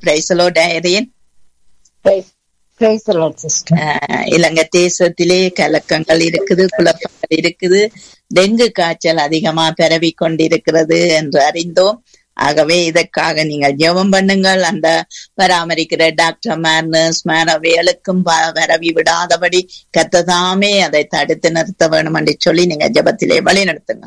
பிரைசலோ டயரின் Praise, praise the Lord, sister. அஹ், இலங்கை தேசத்திலே கலக்கங்கள் இருக்குது குழப்பங்கள் இருக்குது டெங்கு காய்ச்சல் அதிகமா பரவி கொண்டிருக்கிறது என்று அறிந்தோம் ஆகவே இதற்காக நீங்கள் ஜெபம் பண்ணுங்கள் அந்த பராமரிக்கிற டாக்டர் மேர் நர்ஸ் மேர் அவைகளுக்கும் ப- பரவி விடாதபடி கத்ததாமே அதை தடுத்து நிறுத்த வேணும் என்று சொல்லி நீங்க ஜெபத்திலே வழி நடத்துங்க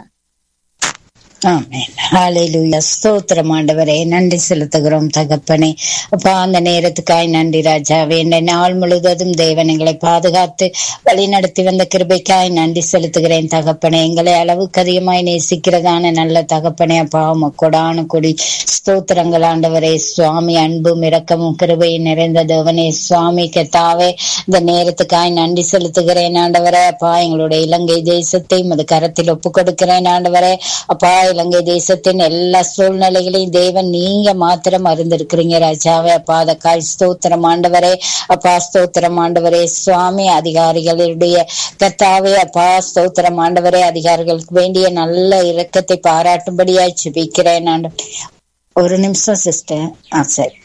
ஆமென். ஹalleluya. ஸ்தோத்திரம் ஆண்டவரே நன்றி செலுத்துகிறோம் தகப்பனே அப்பா அந்த நேரத்துக்காய் நன்றி ராஜாவே இந்த நாள் முழுவதும் தேவன் எங்களை பாதுகாத்து வழி நடத்தி வந்த கிருபைக்காய் நன்றி செலுத்துகிறேன் தகப்பனே எங்களை அளவுக்கு அதிகமாய் நேசிக்கிறதான நல்ல தகப்பனே அப்பா கொடான கொடி ஸ்தோத்திரங்கள் ஆண்டவரே சுவாமி அன்பும் இரக்கமும் கிருபையும் நிறைந்த தேவனே சுவாமி கெத்தாவே இந்த நேரத்துக்காய் நன்றி செலுத்துகிறேன் ஆண்டவரே அப்பா எங்களுடைய இலங்கை தேசத்தை உமது கரத்தில் ஒப்பு கொடுக்கிறேன் ஆண்டவரே அப்பா இலங்கை தேசத்தின் எல்லா சூழ்நிலைகளையும் தேவன் நீங்க மாத்திரம் அறிந்திருக்கிறீங்க ராஜாவே அப்பா அதற்காய் ஸ்தோத்திரம் ஆண்டவரே அப்பா ஸ்தோத்திரம் ஆண்டவரே சுவாமி அதிகாரிகளுடைய கர்த்தாவே அப்பா ஸ்தோத்திரம் ஆண்டவரே அதிகாரிகளுக்கு வேண்டிய நல்ல இரக்கத்தை பாராட்டும்படியாய் ஜெபிக்கிறேன் ஆண்டவரே ஒரு நிமிஷம் சிஸ்டர் ஆ சரி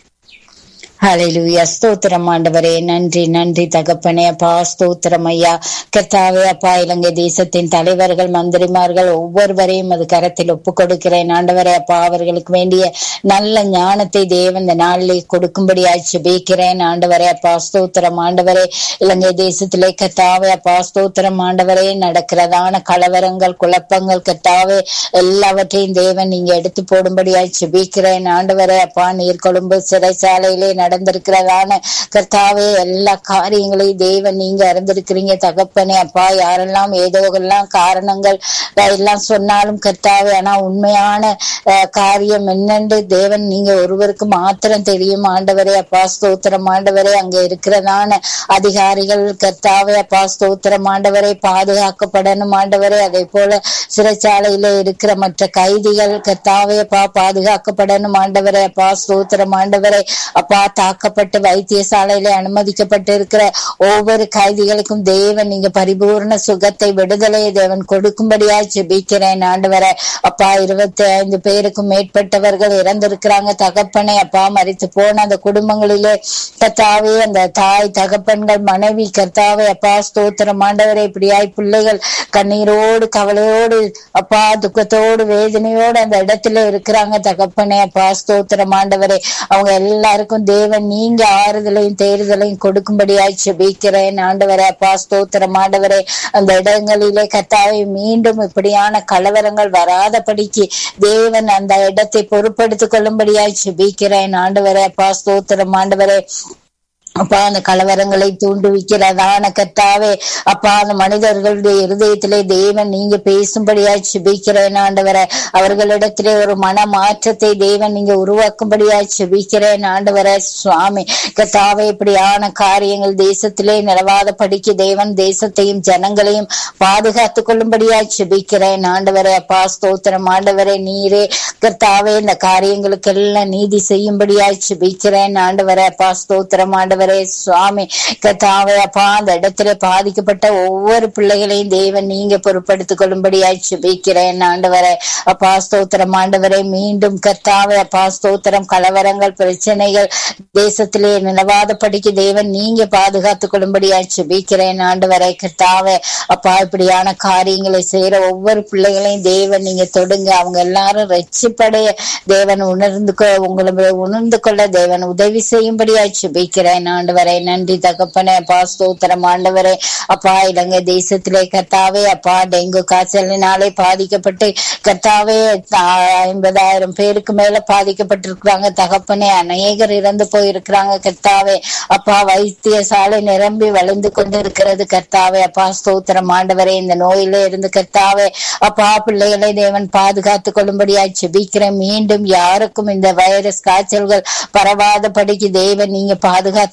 ஹalleluya ஸ்தோத்திரம் ஆண்டவரே நன்றி நன்றி தகப்பனே அப்பா ஸ்தோத்திரம் ஐயா கர்த்தாவே அப்பா இலங்கை தேசத்தின் தலைவர்கள் மந்திரிமார்கள் ஒவ்வொருவரையும் அது கரத்தில் ஒப்பு கொடுக்கிறேன் ஆண்டவரே அப்பா அவர்களுக்கு வேண்டிய நல்ல ஞானத்தை தேவன் இந்த நாளிலே கொடுக்கும்படியாய் ஜெபிக்கிறேன் ஆண்டவரே அப்பா ஸ்தோத்திரம் ஆண்டவரே இலங்கை தேசத்திலே கர்த்தாவே அப்பா ஸ்தோத்திரம் ஆண்டவரே நடக்கிறதான கலவரங்கள் குழப்பங்கள் கர்த்தாவே எல்லாவற்றையும் தேவன் நீங்க எடுத்து போடும்படியாய் ஜெபிக்கிறேன் ஆண்டவரே அப்பா நீர்கொழும்பு சிறைச்சாலையிலே நடந்திருக்கிறதான கர்த்தாவே எல்லா காரியங்களையும் தேவன் நீங்க அறிந்திருக்கிறீங்க தகப்பனே அப்பா யாரெல்லாம் ஏதோ எல்லாம் காரணங்கள் அஹ், எல்லாம் சொன்னாலும் கர்த்தாவே ஆனா உண்மையான அஹ், காரியம் என்னென்று தேவன் நீங்க ஒருவருக்கு மாத்திரம் தெரியும் ஆண்டவரே அப்பா ஸ்தோத்திரம் ஆண்டவரே அங்க இருக்கிறதான அதிகாரிகள் கர்த்தாவே அப்பா ஸ்தோத்திரம் ஆண்டவரே பாதுகாக்கப்படணும் ஆண்டவரே அதே போல சிறைச்சாலையில இருக்கிற மற்ற கைதிகள் கர்த்தாவே அப்பா பாதுகாக்கப்படணும் ஆண்டவரே அப்பா ஸ்தோத்திரம் ஆண்டவரே அப்பா தாக்கப்பட்டு வைத்தியசாலையில அனுமதிக்கப்பட்டு இருக்கிற ஒவ்வொரு கைதிகளுக்கும் தேவன் நீங்க பரிபூர்ண சுகத்தை விடுதலை தேவன் கொடுக்கும்படியா ஜெபிக்கிறேன் ஆண்டவரே அப்பா இருபத்தி ஐந்து பேருக்கும் மேற்பட்டவர்கள் இறந்திருக்கிறாங்க தகப்பனே அப்பா மறித்து போன அந்த குடும்பங்களிலே கர்த்தாவே அந்த தாய் தகப்பன்கள் மனைவி கர்த்தாவே அப்பா ஸ்தோத்திரம் ஆண்டவரே இப்படியாய் பிள்ளைகள் கண்ணீரோடு கவலையோடு அப்பா துக்கத்தோடு வேதனையோடு அந்த இடத்துல இருக்கிறாங்க தகப்பனே அப்பா ஸ்தோத்திரம் ஆண்டவரே அவங்க எல்லாருக்கும் தேவன் நீங்க ஆறுதலையும் தேறுதலையும் கொடுக்கும்படியாய் ஜெபிக்கிறேன் ஆண்டவரே அப்பா ஸ்தோத்திரம் ஆண்டவரே அந்த இடங்களிலே கர்த்தாவே மீண்டும் இப்படியான கலவரங்கள் வராதபடிக்கு தேவன் அந்த இடத்தை பொறுப்படுத்திக் கொள்ளும்படியாய் ஜெபிக்கிறேன் ஆண்டவரே அப்பா ஸ்தோத்திரம் ஆண்டவரே அப்பா அந்த கலவரங்களை தூண்டுவிக்கிறதான கர்த்தாவே அப்பா அந்த மனிதர்களுடைய இருதயத்திலே தேவன் நீங்க பேசும்படியாய் செபிக்கிறேன் ஆண்டவரே அவர்களிடத்திலே ஒரு மன மாற்றத்தை தேவன் நீங்க உருவாக்கும்படியாய் செபிக்கிறேன் ஆண்டவரே சுவாமி கர்த்தாவே இப்படியான காரியங்கள் தேசத்திலே நிலவாத படிக்க தேவன் தேசத்தையும் ஜனங்களையும் பாதுகாத்துக் கொள்ளும்படியாய் செபிக்கிறேன் ஆண்டவரே அப்பா ஸ்தோத்திரம் ஆண்டவரே நீரே கர்த்தாவே இந்த காரியங்களுக்கெல்லாம் நீதி செய்யும்படியாய் செபிக்கிறேன் ஆண்டவரே அப்பா ஸ்தோத்திரம் ஆண்டவரே சுவாமி கர்த்தாவே அப்பா அந்த இடத்துல பாதிக்கப்பட்ட ஒவ்வொரு பிள்ளைகளையும் தேவன் நீங்க பொறுப்படுத்திக் கொள்ளும்படியாய் செபிக்கிறேன் ஆண்டவரே அப்பா ஸ்தோத்திரம் ஆண்டவரே மீண்டும் கர்த்தாவே அப்பா ஸ்தோத்திரம் கலவரங்கள் பிரச்சனைகள் தேசத்திலே நிலவாதபடிக்கு தேவன் நீங்க பாதுகாத்துக் கொள்ளும்படியாய் செபிக்கிறேன் ஆண்டவரே கர்த்தாவே அப்பா இப்படியான காரியங்களை செய்யற ஒவ்வொரு பிள்ளைகளையும் தேவன் நீங்க தொடுங்க அவங்க எல்லாரும் ரட்சிப்படைய தேவன் உணர்ந்து கொ- உங்களை உணர்ந்து கொள்ள தேவன் உதவி செய்யும்படியாய் செபிக்கிறேன் ஆண்டவரே நன்றி தகப்பனே அப்பா ஸ்தோத்திரம் ஆண்டவரே அப்பா இலங்கை தேசத்திலே கர்த்தாவே அப்பா டெங்கு காய்ச்சலினாலே பாதிக்கப்பட்டு கர்த்தாவே ஐம்பதாயிரம் பேருக்கு மேல பாதிக்கப்பட்டிருக்கிறாங்க தகப்பனே அநேகர் இறந்து போயிருக்கிறாங்க கர்த்தாவே அப்பா வைத்தியசாலை நிரம்பி வழிந்து கொண்டிருக்கிறது கர்த்தாவே அப்பா ஸ்தோத்திரம் ஆண்டவரே இந்த நோயில இருந்து கர்த்தாவே அப்பா பிள்ளைகளை தேவன் பாதுகாத்துக் கொள்ளும்படியாய் செபிக்கிறேன் மீண்டும் யாருக்கும் இந்த வைரஸ் காய்ச்சல்கள் பரவாத படிக்கு தேவன் நீங்க பாதுகாத்துக்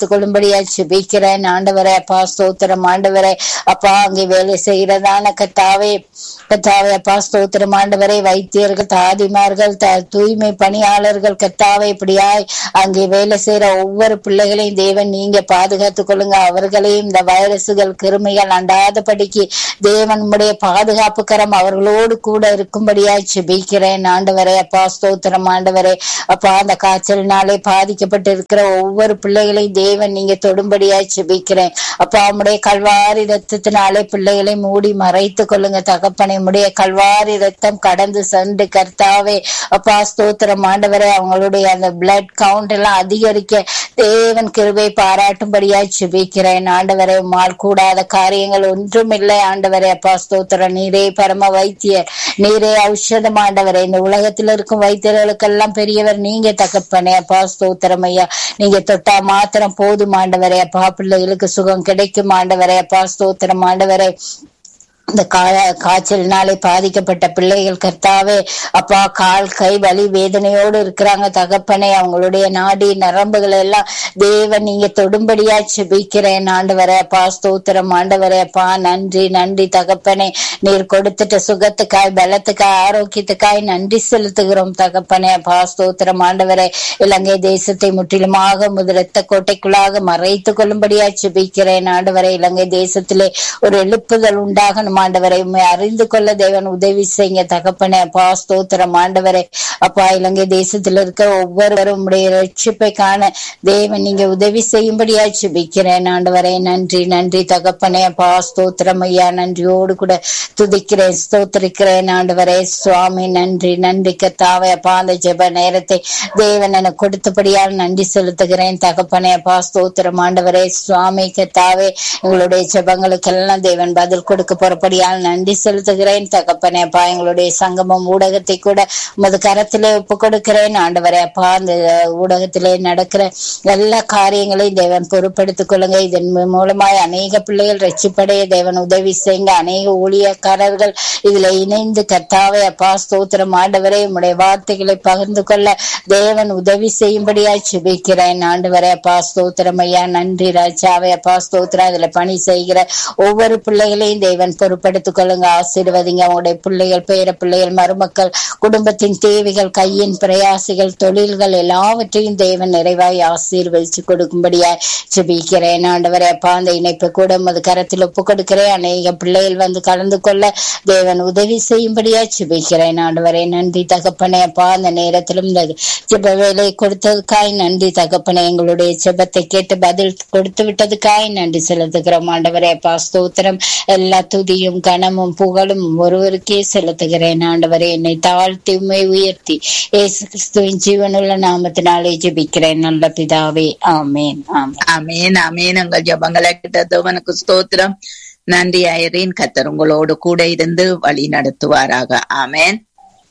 பாதுகாத்துக் கொள்ளும்படியா ஜெபிக்கிறேன் ஆண்டவரே அப்பா ஸ்தோத்திரம் ஆண்டவரே அப்பா அங்கே வேலை செய்யறதான கத்தாவே கத்தாவே அப்பா ஸ்தோத்திரம் ஆண்டவரே வைத்தியர்கள் தாதிமார்கள் த- தூய்மை பணியாளர்கள் கத்தாவே இப்படியாய் அங்கே வேலை செய்யற ஒவ்வொரு பிள்ளைகளையும் தேவன் நீங்க பாதுகாத்துக் கொள்ளுங்க அவர்களையும் இந்த வைரசுகள் கிருமிகள் அண்டாதபடிக்கு தேவன் உம்முடைய பாதுகாப்பு கரம் அவர்களோடு கூட இருக்கும்படியாய் செபிக்கிறேன் ஆண்டவரே அப்பா ஸ்தோத்திரம் ஆண்டவரே அப்பா அந்த காய்ச்சலினாலே பாதிக்கப்பட்டு இருக்கிற ஒவ்வொரு பிள்ளைகளையும் தேவன் நீங்க தொடும்படியாய் செபிக்கிறேன் அப்பா உம்முடைய கல்வாரி ரத்தத்தினாலே பிள்ளைகளை மூடி மறைத்துக் கொள்ளுங்க தகப்பனை உம்முடைய கல்வாரி ரத்தம் கடந்து சென்று கர்த்தாவே அப்பா ஸ்தோத்திரம் ஆண்டவரே அவங்களுடைய அந்த பிளட் கவுண்ட் எல்லாம் அதிகரிக்க தேவன் கிருபை பாராட்டும்படியாய் செபிக்கிறேன் ஆண்டவரே உம்மால் கூடாத காரியங்கள் ஒன்றும் இல்லை ஆண்டவரே அப்பா ஸ்தோத்திரம் நீரே பரம வைத்தியர் நீரே ஔஷதம் ஆண்டவரே இந்த உலகத்தில் இருக்கும் வைத்தியர்களுக்கெல்லாம் பெரியவர் நீங்க தகப்பனே அப்பா ஸ்தோத்திரம் ஐயா நீங்க தொட்டா மாத்திரம் போதும் ஆண்டவரே அப்பா பிள்ளைகளுக்கு சுகம் கிடைக்கும் ஆண்டவரே அப்பா ஸ்தோத்திரம் ஆண்டவரே இந்த கா- காய்ச்சலினாலே பாதிக்கப்பட்ட பிள்ளைகள் கர்த்தாவே அப்பா கால் கை வலி வேதனையோடு இருக்கிறாங்க தகப்பனே அவங்களுடைய நாடி நரம்புகள் எல்லாம் தேவன் நீங்க தொடும்படியா செபிக்கிறேன் ஆண்டவரே அப்பா ஸ்தோத்திரம் ஆண்டவரே அப்பா நன்றி நன்றி தகப்பனே நீர் கொடுத்துட்ட சுகத்துக்காய் பலத்துக்காய் ஆரோக்கியத்துக்காய் நன்றி செலுத்துகிறோம் தகப்பனே அப்பா ஸ்தோத்திரம் ஆண்டவரே இலங்கை தேசத்தை முற்றிலுமாக முதலத்த கோட்டைக்குள்ளாக மறைத்துக் கொள்ளும்படியா செபிக்கிறேன் ஆண்டவரே இலங்கை தேசத்திலே ஒரு எழுப்புதல் உண்டாகணும் ஆண்டவரை உண்மை அறிந்து கொள்ள தேவன் உதவி செய்யுங்க தகப்பனே அப்பா ஸ்தோத்திரம் ஆண்டவரே அப்பா இலங்கை தேசத்தில் இருக்க ஒவ்வொருவரும் உடைய ரட்சிப்பை காண தேவன் நீங்க உதவி செய்யும்படியா ஜெபிக்கிறேன் ஆண்டவரே நன்றி நன்றி தகப்பனே அப்பா ஸ்தோத்திரம் ஐயா நன்றியோடு கூட துதிக்கிறேன் ஸ்தோத்திரிக்கிறேன் ஆண்டவரே சுவாமி நன்றி நன்றி கத்தாவே அப்பா அந்த ஜெப நேரத்தை தேவன் எனக்கு கொடுத்தபடியால் நன்றி செலுத்துகிறேன் தகப்பனே அப்பா ஸ்தோத்திரம் ஆண்டவரே சுவாமி கத்தாவே எங்களுடைய ஜெபங்களுக்கெல்லாம் தேவன் பதில் கொடுக்க போறபடியால் நன்றி செலுத்துகிறேன் தகப்பனே அப்பா எங்களுடைய சங்கமம் ஊடகத்தை கூட உமது கரத்திலே ஒப்பு கொடுக்கிறேன் ஆண்டவரே அப்பா அந்த ஊடகத்திலே நடக்கிற எல்லா காரியங்களையும் தேவன் பொறுப்படுத்திக் கொள்ளுங்க இதன் மூலமாய் அநேக பிள்ளைகள் ரட்சிப்படைய தேவன் உதவி செய்யுங்க அநேக ஊழியக்காரர்கள் இதுல இணைந்து கர்த்தாவே அப்பா ஸ்தோத்திரம் ஆண்டவரே உம்முடைய வார்த்தைகளை பகிர்ந்து கொள்ள தேவன் உதவி செய்யும்படியாய் சுபிக்கிறேன் ஆண்டவரே அப்பா ஸ்தோத்திரம் ஐயா நன்றி ராஜாவே அப்பா ஸ்தோத்திரம் இதுல பணி செய்கிற ஒவ்வொரு பிள்ளைகளையும் தேவன் பொறுப்படுத்திக் கொள்ளுங்க ஆசீர்வதிங்க உங்களுடைய பிள்ளைகள் பேர பிள்ளைகள் மருமக்கள் குடும்பத்தின் தேவைகள் கையின் பிரயாசிகள் தொழில்கள் எல்லாவற்றையும் தேவன் நிறைவாய் ஆசீர்வதிச்சு கொடுக்கும்படியாய் ஜெபிக்கிறேன் ஆண்டவரே அப்பா அந்த இணைப்பு கூட உமது கரத்தில் ஒப்பு கொடுக்கிறேன் அநேக பிள்ளைகள் வந்து கலந்து கொள்ள தேவன் உதவி செய்யும்படியா ஜெபிக்கிறேன் ஆண்டவரே நன்றி தகப்பனே அப்பா அந்த நேரத்திலும் இந்த ஜெப வேலை கொடுத்ததுக்காய் நன்றி தகப்பனே எங்களுடைய ஜெபத்தை கேட்டு பதில் கொடுத்து விட்டதுக்காய் நன்றி செலுத்துகிறோம் ஆண்டவரே அப்பா ஸ்தோத்திரம் எல்லா துதியும் கனமும் புகழும் ஒருவருக்கே செலுத்துகிறேன் ஆண்டவரே என்னை தாழ்த்தி உம்மை உயர்த்தி இயேசு கிறிஸ்துவின் ஜீவனுள்ள நாமத்தினாலே ஜெபிக்கிறேன் நல்ல பிதாவே ஆமேன் ஆமேன் அமேன் அமேன் உங்கள் ஜபங்களை கிட்டத்தவனுக்கு ஸ்தோத்திரம் நன்றி ஐரீன் கத்தர் உங்களோடு கூட இருந்து வழி நடத்துவாராக ஆமேன்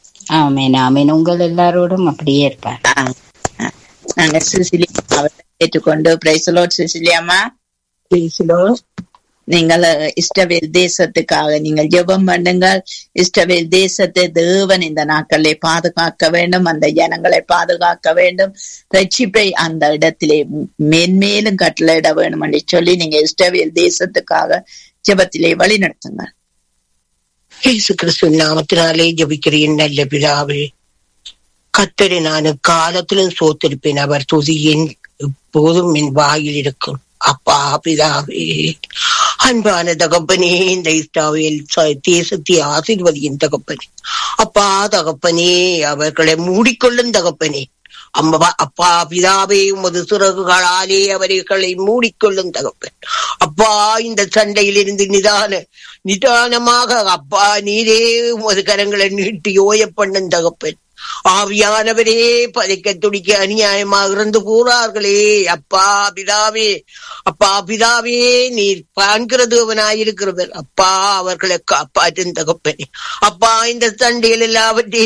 ஆமேன் ஆமேன் உங்கள் எல்லாரோடும் அப்படியே இருப்பார் ஆ, ஆ. நாங்க சிசிலி அவரை ஏற்றுக்கொண்டு பிரைசலோட் சிசிலியம்மா நீங்கள் இஷ்டவேல் தேசத்துக்காக நீங்கள் ஜெபம் பண்ணுங்கள் இஷ்டவேல் தேசத்தை தேவன் இந்த நாட்களை பாதுகாக்க வேண்டும் அந்த ஜனங்களை பாதுகாக்க வேண்டும் ரட்சிப்பை அந்த இடத்திலே மேன்மேலும் கட்டளையிட வேண்டும் என்று சொல்லி நீங்க இஷ்டவேல் தேசத்துக்காக ஜெபத்திலே வழி நடத்துங்கள் இயேசு கிறிஸ்து நாமத்தினாலே ஜபிக்கிறேன் நல்ல பிதாவே கத்தரை நான் காலத்திலும் சோத்திருப்பேன் அவர் துதியின் எப்போதும் என் வாயில் இருக்கும் அப்பா பிதாவே அன்பான தகப்பனே இந்த இஸ்ராவேல் ச- தேசத்தை ஆசீர்வதியின் தகப்பனே அப்பா தகப்பனே அவர்களை மூடிக்கொள்ளும் தகப்பனே அம்மா அப்பா பிதாவே உமது சிறகுகளாலே அவர்களை மூடிக்கொள்ளும் தகப்பன் அப்பா இந்த சண்டையிலிருந்து நிதான நிதானமாக அப்பா நீரே உமது கரங்களை நீட்டி ஓய பண்ணும் தகப்பன் ஆவியானவரே பதைக்க துடிக்க அநியாயமாக இருந்து கூறார்களே அப்பா பிதாவே அப்பா பிதாவே நீர் காண்கிறது அவனாயிருக்கிறவர் அப்பா அவர்களை காப்பாற்றும் தகப்பனே அப்பா இந்த சண்டையில் எல்லாவற்றையும்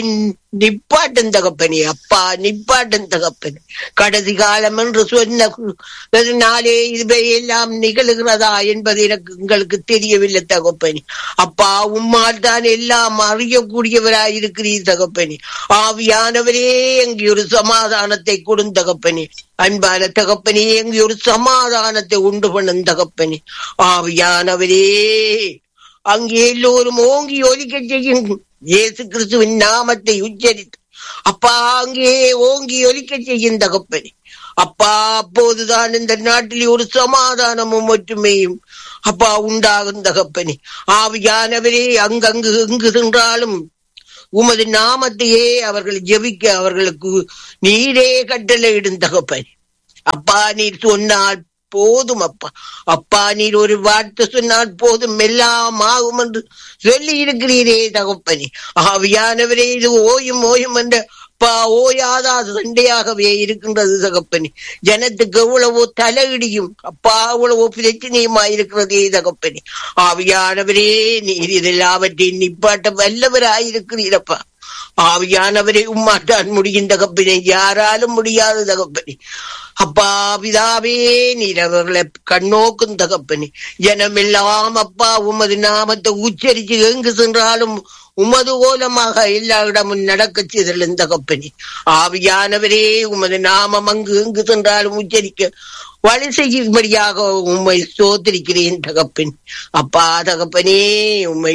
நிப்பாட்டும் தகப்பனே அப்பா நிப்பாட்டும் தகப்பனே கடைசி காலம் என்று சொன்ன நாளே இதுவே எல்லாம் நிகழுகிறதா என்பது எனக்கு உங்களுக்கு தெரியவில்லை தகப்பனே அப்பா உம்மால் தான் எல்லாம் அறியக்கூடியவராய் இருக்கிறீர் தகப்பனே ஆவியானவரே எங்கே ஒரு சமாதானத்தை கொடுந்த தகப்பனே அன்பான தகப்பனே எங்கே ஒரு சமாதானத்தை உண்டு பண்ணும் தகப்பனே ஆவியானவரே அங்கே எல்லோரும் ஓங்கி ஒலிக்க செய்யும் இயேசு கிறிஸ்துவின் நாமத்தை உச்சரித்து அப்பா அங்கே ஓங்கி ஒலிக்க செய்யும் தகப்பனே அப்பா அப்போதுதான் இந்த நாட்டில் ஒரு சமாதானமும் ஒற்றுமையும் அப்பா உண்டாகும் தகப்பனே ஆவியானவரே அங்கங்கு எங்கு சென்றாலும் உமது நாமத்தையே அவர்கள் ஜெபிக்க அவர்களுக்கு நீரே கட்டளையிடும் தகப்பனே அப்பா நீர் சொன்னால் போதும் அப்பா அப்பா நீர் ஒரு வார்த்தை சொன்னால் போதும் எல்லாம் ஆகும் என்று சொல்லி இருக்கிறீரே தகப்பனே ஆவியானவரே இது ஓயும் ஓயும் என்ற அப்பா ஓயாத சண்டையாகவே இருக்கின்றது தகப்பனே ஜனத்துக்கு எவ்வளவோ தலையிடியும் அப்பா அவ்வளவோ பிரச்சனையுமா இருக்கிறதே தகப்பனே ஆவியானவரே நீர் இதெல்லாவற்றையும் நிப்பாட்ட வல்லவராயிருக்கிறீரப்பா ஆவியானவரை உம்மாட்டான் முடியும் தகப்பனே யாராலும் முடியாத தகப்பனே அப்பா பிதாவே நீர் அவர்களை கண்ணோக்கும் தகப்பனே ஜனமெல்லாம் அப்பா உமது நாமத்தை உச்சரித்து எங்கு சென்றாலும் உமது ஓலமாக எல்லா இடமும் நடக்க செய்தலும் தகப்பனே ஆவியானவரே உமது நாமம் அங்கு எங்கு சென்றாலும் உச்சரிக்க வழி செய்யும்படியாக உம்மை சோதரிக்கிறேன் தகப்பன் அப்பா தகப்பனே உம்மை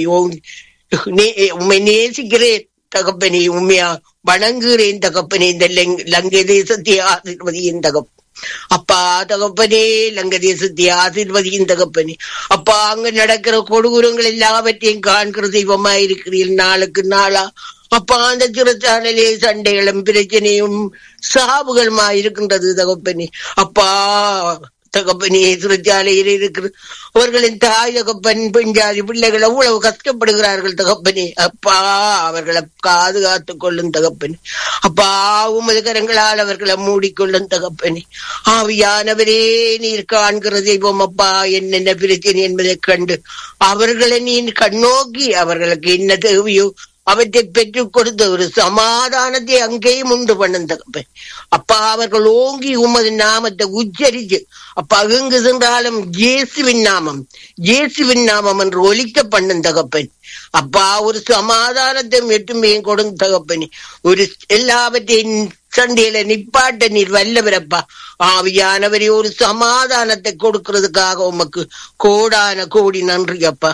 உம்மை நேசிக்கிறேன் தகப்பனே உண்மையா வணங்குகிறேன் தகப்பனே இந்த லங்கை தேசத்தை ஆசிர்வதியின் தகப்பன் அப்பா தகப்பனே லங்க தேசத்தை ஆசிர்வதியின் தகப்பனே அப்பா அங்க நடக்கிற கொடூரங்கள் எல்லாவற்றையும் காண்கிற தெய்வமா இருக்கிறீர்கள் நாளுக்கு நாளா அப்பா அந்த திருச்சானலே சண்டைகளும் பிரச்சனையும் சாவுகளுமா இருக்கின்றது தகப்பனே அப்பா தகப்பனே சிறைச்சாலையில் இருக்கிற அவர்களின் தாய் தகப்பன் பெஞ்சாதி பிள்ளைகள் அவ்வளவு கஷ்டப்படுகிறார்கள் தகப்பனே அப்பா அவர்களை பாதுகாத்துக் கொள்ளும் தகப்பனே அப்பா உமது கரங்களால் அவர்களை மூடிக்கொள்ளும் தகப்பனே ஆவியானவரே நீர் காண்கிற தெய்வம் அப்பா என்னென்ன பிரச்சனை என்பதை கண்டு அவர்களை நீ கண்ணோக்கி அவர்களுக்கு என்ன தேவையோ அவற்றை பெற்றுக் கொடுத்த ஒரு சமாதானத்தை அங்கேயும் உண்டு பண்ணும் தகப்பன் அப்பா அவர்கள் ஓங்கி உமது நாமத்தை உச்சரிச்சு அப்பா எங்கு சென்றாலும் ஜேசுவின் நாமம் ஜேசுவின் நாமம் என்று ஒலிக்க பண்ணும் தகப்பன் அப்பா ஒரு சமாதானத்தை எட்டுமையும் கொடுங்க தகப்பனி ஒரு எல்லாவற்றையும் சண்டையில நிப்பாட்ட நீர் வல்லவரப்பா ஆவியானவரே ஒரு சமாதானத்தை கொடுக்கிறதுக்காக உமக்கு கோடான கோடி நன்றி அப்பா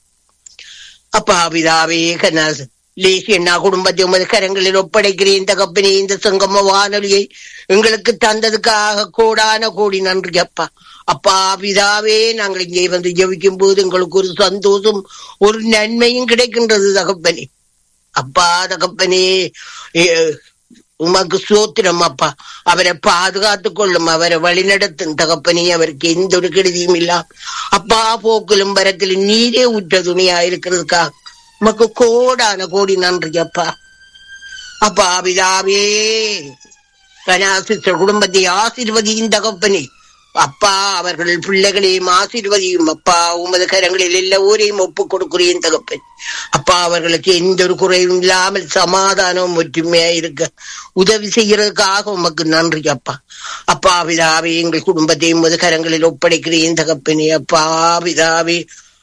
அப்பா பிதாவே கனாசு லேசி அண்ணா குடும்பத்தை உமது கரங்களில் ஒப்படைக்கிறேன் தகப்பனே இந்த சங்கம வானொலியை எங்களுக்கு தந்ததுக்காக கோடான கோடி நன்றி அப்பா அப்பா பிதாவே நாங்கள் இங்கே வந்து ஜெபிக்கும் போது எங்களுக்கு ஒரு சந்தோஷம் ஒரு நன்மையும் கிடைக்கின்றது தகப்பனே அப்பா தகப்பனே உமக்கு சோத்திரம் அப்பா அவரை பாதுகாத்துக் கொள்ளும் அவரை வழிநடத்தும் தகப்பனே அவருக்கு எந்த ஒரு கெடுதியும் இல்லாம் அப்பா போக்கிலும் வரத்திலும் நீரே உற்ற துணியா இருக்கிறதுக்கா உமக்கு கோடான கோடி நன்றி அப்பா அப்பா பிதாவே கனாசித்த குடும்பத்தை ஆசிர்வதியும் தகப்பனே அப்பா அவர்கள் பிள்ளைகளையும் ஆசீர்வதியும் அப்பா உமது கரங்களில் எல்லோரையும் ஒப்புக் கொடுக்கிறேன் தகப்பன் அப்பா அவர்களுக்கு எந்த ஒரு குறையும் இல்லாமல் சமாதானம் ஒற்றுமையா இருக்க உதவி செய்யறதுக்காக உமக்கு நன்றி அப்பா அப்பா பிதாவே எங்கள் குடும்பத்தை உமது கரங்களில் ஒப்படைக்கிறேன் தகப்பனே அப்பா பிதாவே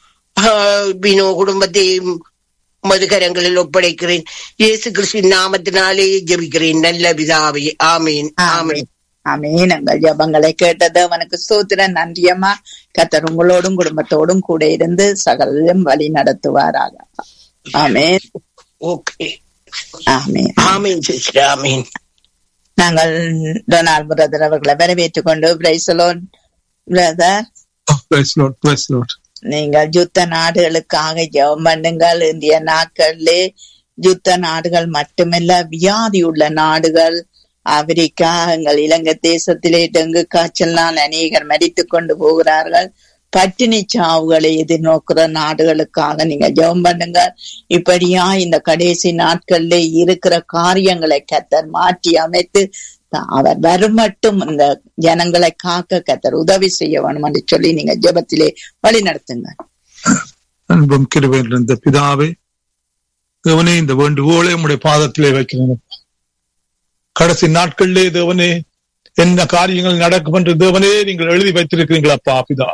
பினோ குடும்பத்தையும் உமது கரங்களில் ஒப்படைக்கிறேன் இயேசு கிறிஸ்து நாமத்தினாலே ஜெபிக்கிறேன் நல்ல பிதாவே ஆமீன் ஆமீன் ஆமீன் எங்கள் ஜபங்களை கேட்டது அவனுக்கு சூத்திர நன்றியம்மா கத்தர் உங்களோடும் குடும்பத்தோடும் கூட இருந்து சகலம் வழி நடத்துவாராக ஆமீன் ஓகே ஆமீன் ஆமீன் சிஸ்டர் ஆமீன் நாங்கள் டொனால்ட் பிரதர் அவர்களை வரவேற்றுக் கொண்டு praise the Lord brother Praise Lord, praise Lord. நீங்கள் யுத்த நாடுகளுக்காக ஜெபம் பண்ணுங்கள் இந்திய நாட்களிலே யுத்த நாடுகள் மட்டுமல்ல வியாதி உள்ள நாடுகள் ஆப்பிரிக்கா எங்கள் இலங்கை தேசத்திலே டெங்கு காய்ச்சல்னால் அநேகர் மரித்துக் கொண்டு போகிறார்கள் பட்டினி சாவுகளை எதிர்நோக்கிற நாடுகளுக்காக நீங்க ஜெபம் பண்ணுங்க இப்படியா இந்த கடைசி நாட்கள்ல இருக்கிற காரியங்களை கத்தர் மாற்றி அமைத்து அவர் வரும் மட்டும் இந்த ஜனங்களை காக்க கத்தர் உதவி செய்ய வேணும் என்று சொல்லி நீங்க ஜெபத்திலே வழி நடத்துங்க அன்பும் கிருபையில் இருந்த பிதாவே தேவனே இந்த வேண்டுகோளை உம்முடைய பாதத்திலே வைக்கிறேன் அப்பா. கடைசி நாட்களிலே தேவனே என்ன காரியங்கள் நடக்கும் என்று தேவனே நீங்கள் எழுதி வைத்திருக்கிறீங்களப்பா பிதா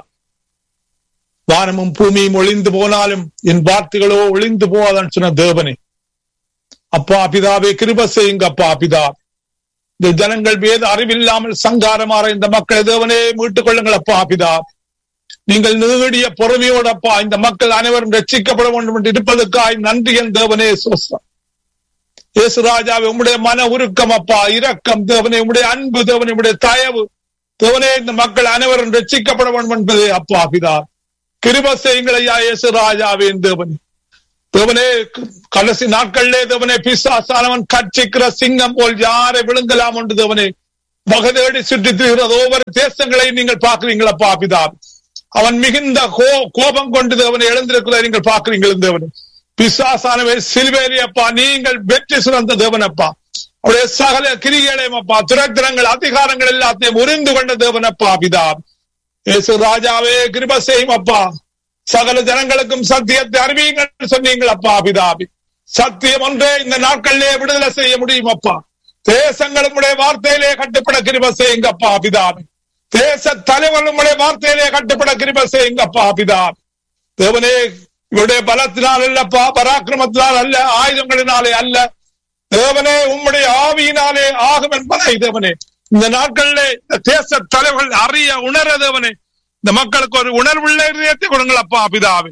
வானமும் பூமியும் ஒளிந்து போனாலும் என் வார்த்தைகளோ ஒளிந்து போவாதான் சொன்ன தேவனே அப்பா பிதாவே கிருப செய்யுங்க அப்பா பிதா இந்த ஜனங்கள் வேத அறிவில்லாமல் சங்காரமாற இந்த மக்களை தேவனே மீட்டுக் கொள்ளுங்கள் அப்பா பிதா நீங்கள் நீடிய பொறுமையோடு அப்பா இந்த மக்கள் அனைவரும் ரட்சிக்கப்பட வேண்டும் என்று இருப்பதற்காய் நன்றி என் தேவனே சோஸ்தம் இயேசுராஜாவே உம்முடைய மன உருக்கம் அப்பா இரக்கம் தேவனே உம்முடைய அன்பு தேவனே உம்முடைய தயவு தேவனே இந்த மக்கள் அனைவரும் ரட்சிக்கப்பட வேண்டும் என்பதே அப்பா பிதா கிருப செய்யுங்கள் ஐயா இயேசுராஜாவே தேவனே தேவனே கடைசி நாட்களிலே தேவனே பிசாசானவன் கட்சிக்கிற சிங்கம் போல் யாரை விழுங்கலாம் என்று தேவனே வகதேடி சுற்றி திரிகிறது ஒவ்வொரு தேசங்களை நீங்கள் பார்க்கிறீங்களப்பா பிதா அவன் மிகுந்த கோ கோபம் கொண்டு தேவனை எழுந்திருக்கிறதை நீங்கள் பார்க்கிறீங்கள் தேவனே பிசாசானவை சிலுவேலி அப்பா நீங்கள் வெற்றி சிறந்த தேவனப்பா அவருடைய சகல கிரிகளையும் அப்பா துரத்திரங்கள் அதிகாரங்கள் எல்லாத்தையும் உறிந்து கொண்ட தேவனப்பா பிதா இயேசு ராஜாவே கிருப செய்யும் அப்பா சகல ஜனங்களுக்கும் சத்தியத்தை அறிவியுங்கள் சொன்னீங்கள் அப்பா பிதாபி சத்தியம் ஒன்றே இந்த நாட்களிலே விடுதலை செய்ய முடியும் அப்பா தேசங்களுடைய வார்த்தையிலே கட்டுப்பட கிருப செய்யுங்க அப்பா பிதாபி தேச தலைவர்களுடைய வார்த்தையிலே கட்டுப்பட கிருப செய்யுங்க அப்பா பிதாபி தேவனே இவருடைய பலத்தினால் அல்லப்பா பராக்கிரமத்தினால் அல்ல ஆயுதங்களினாலே அல்ல தேவனே உம்முடைய ஆவியினாலே ஆகும் என்பதை தேவனே இந்த நாட்களிலே இந்த தேச தலைவர்கள் அறிய உணர தேவனே இந்த மக்களுக்கு ஒரு உணர்வுள்ள இதயத்தை கொடுங்கள் அப்பா பிதாவே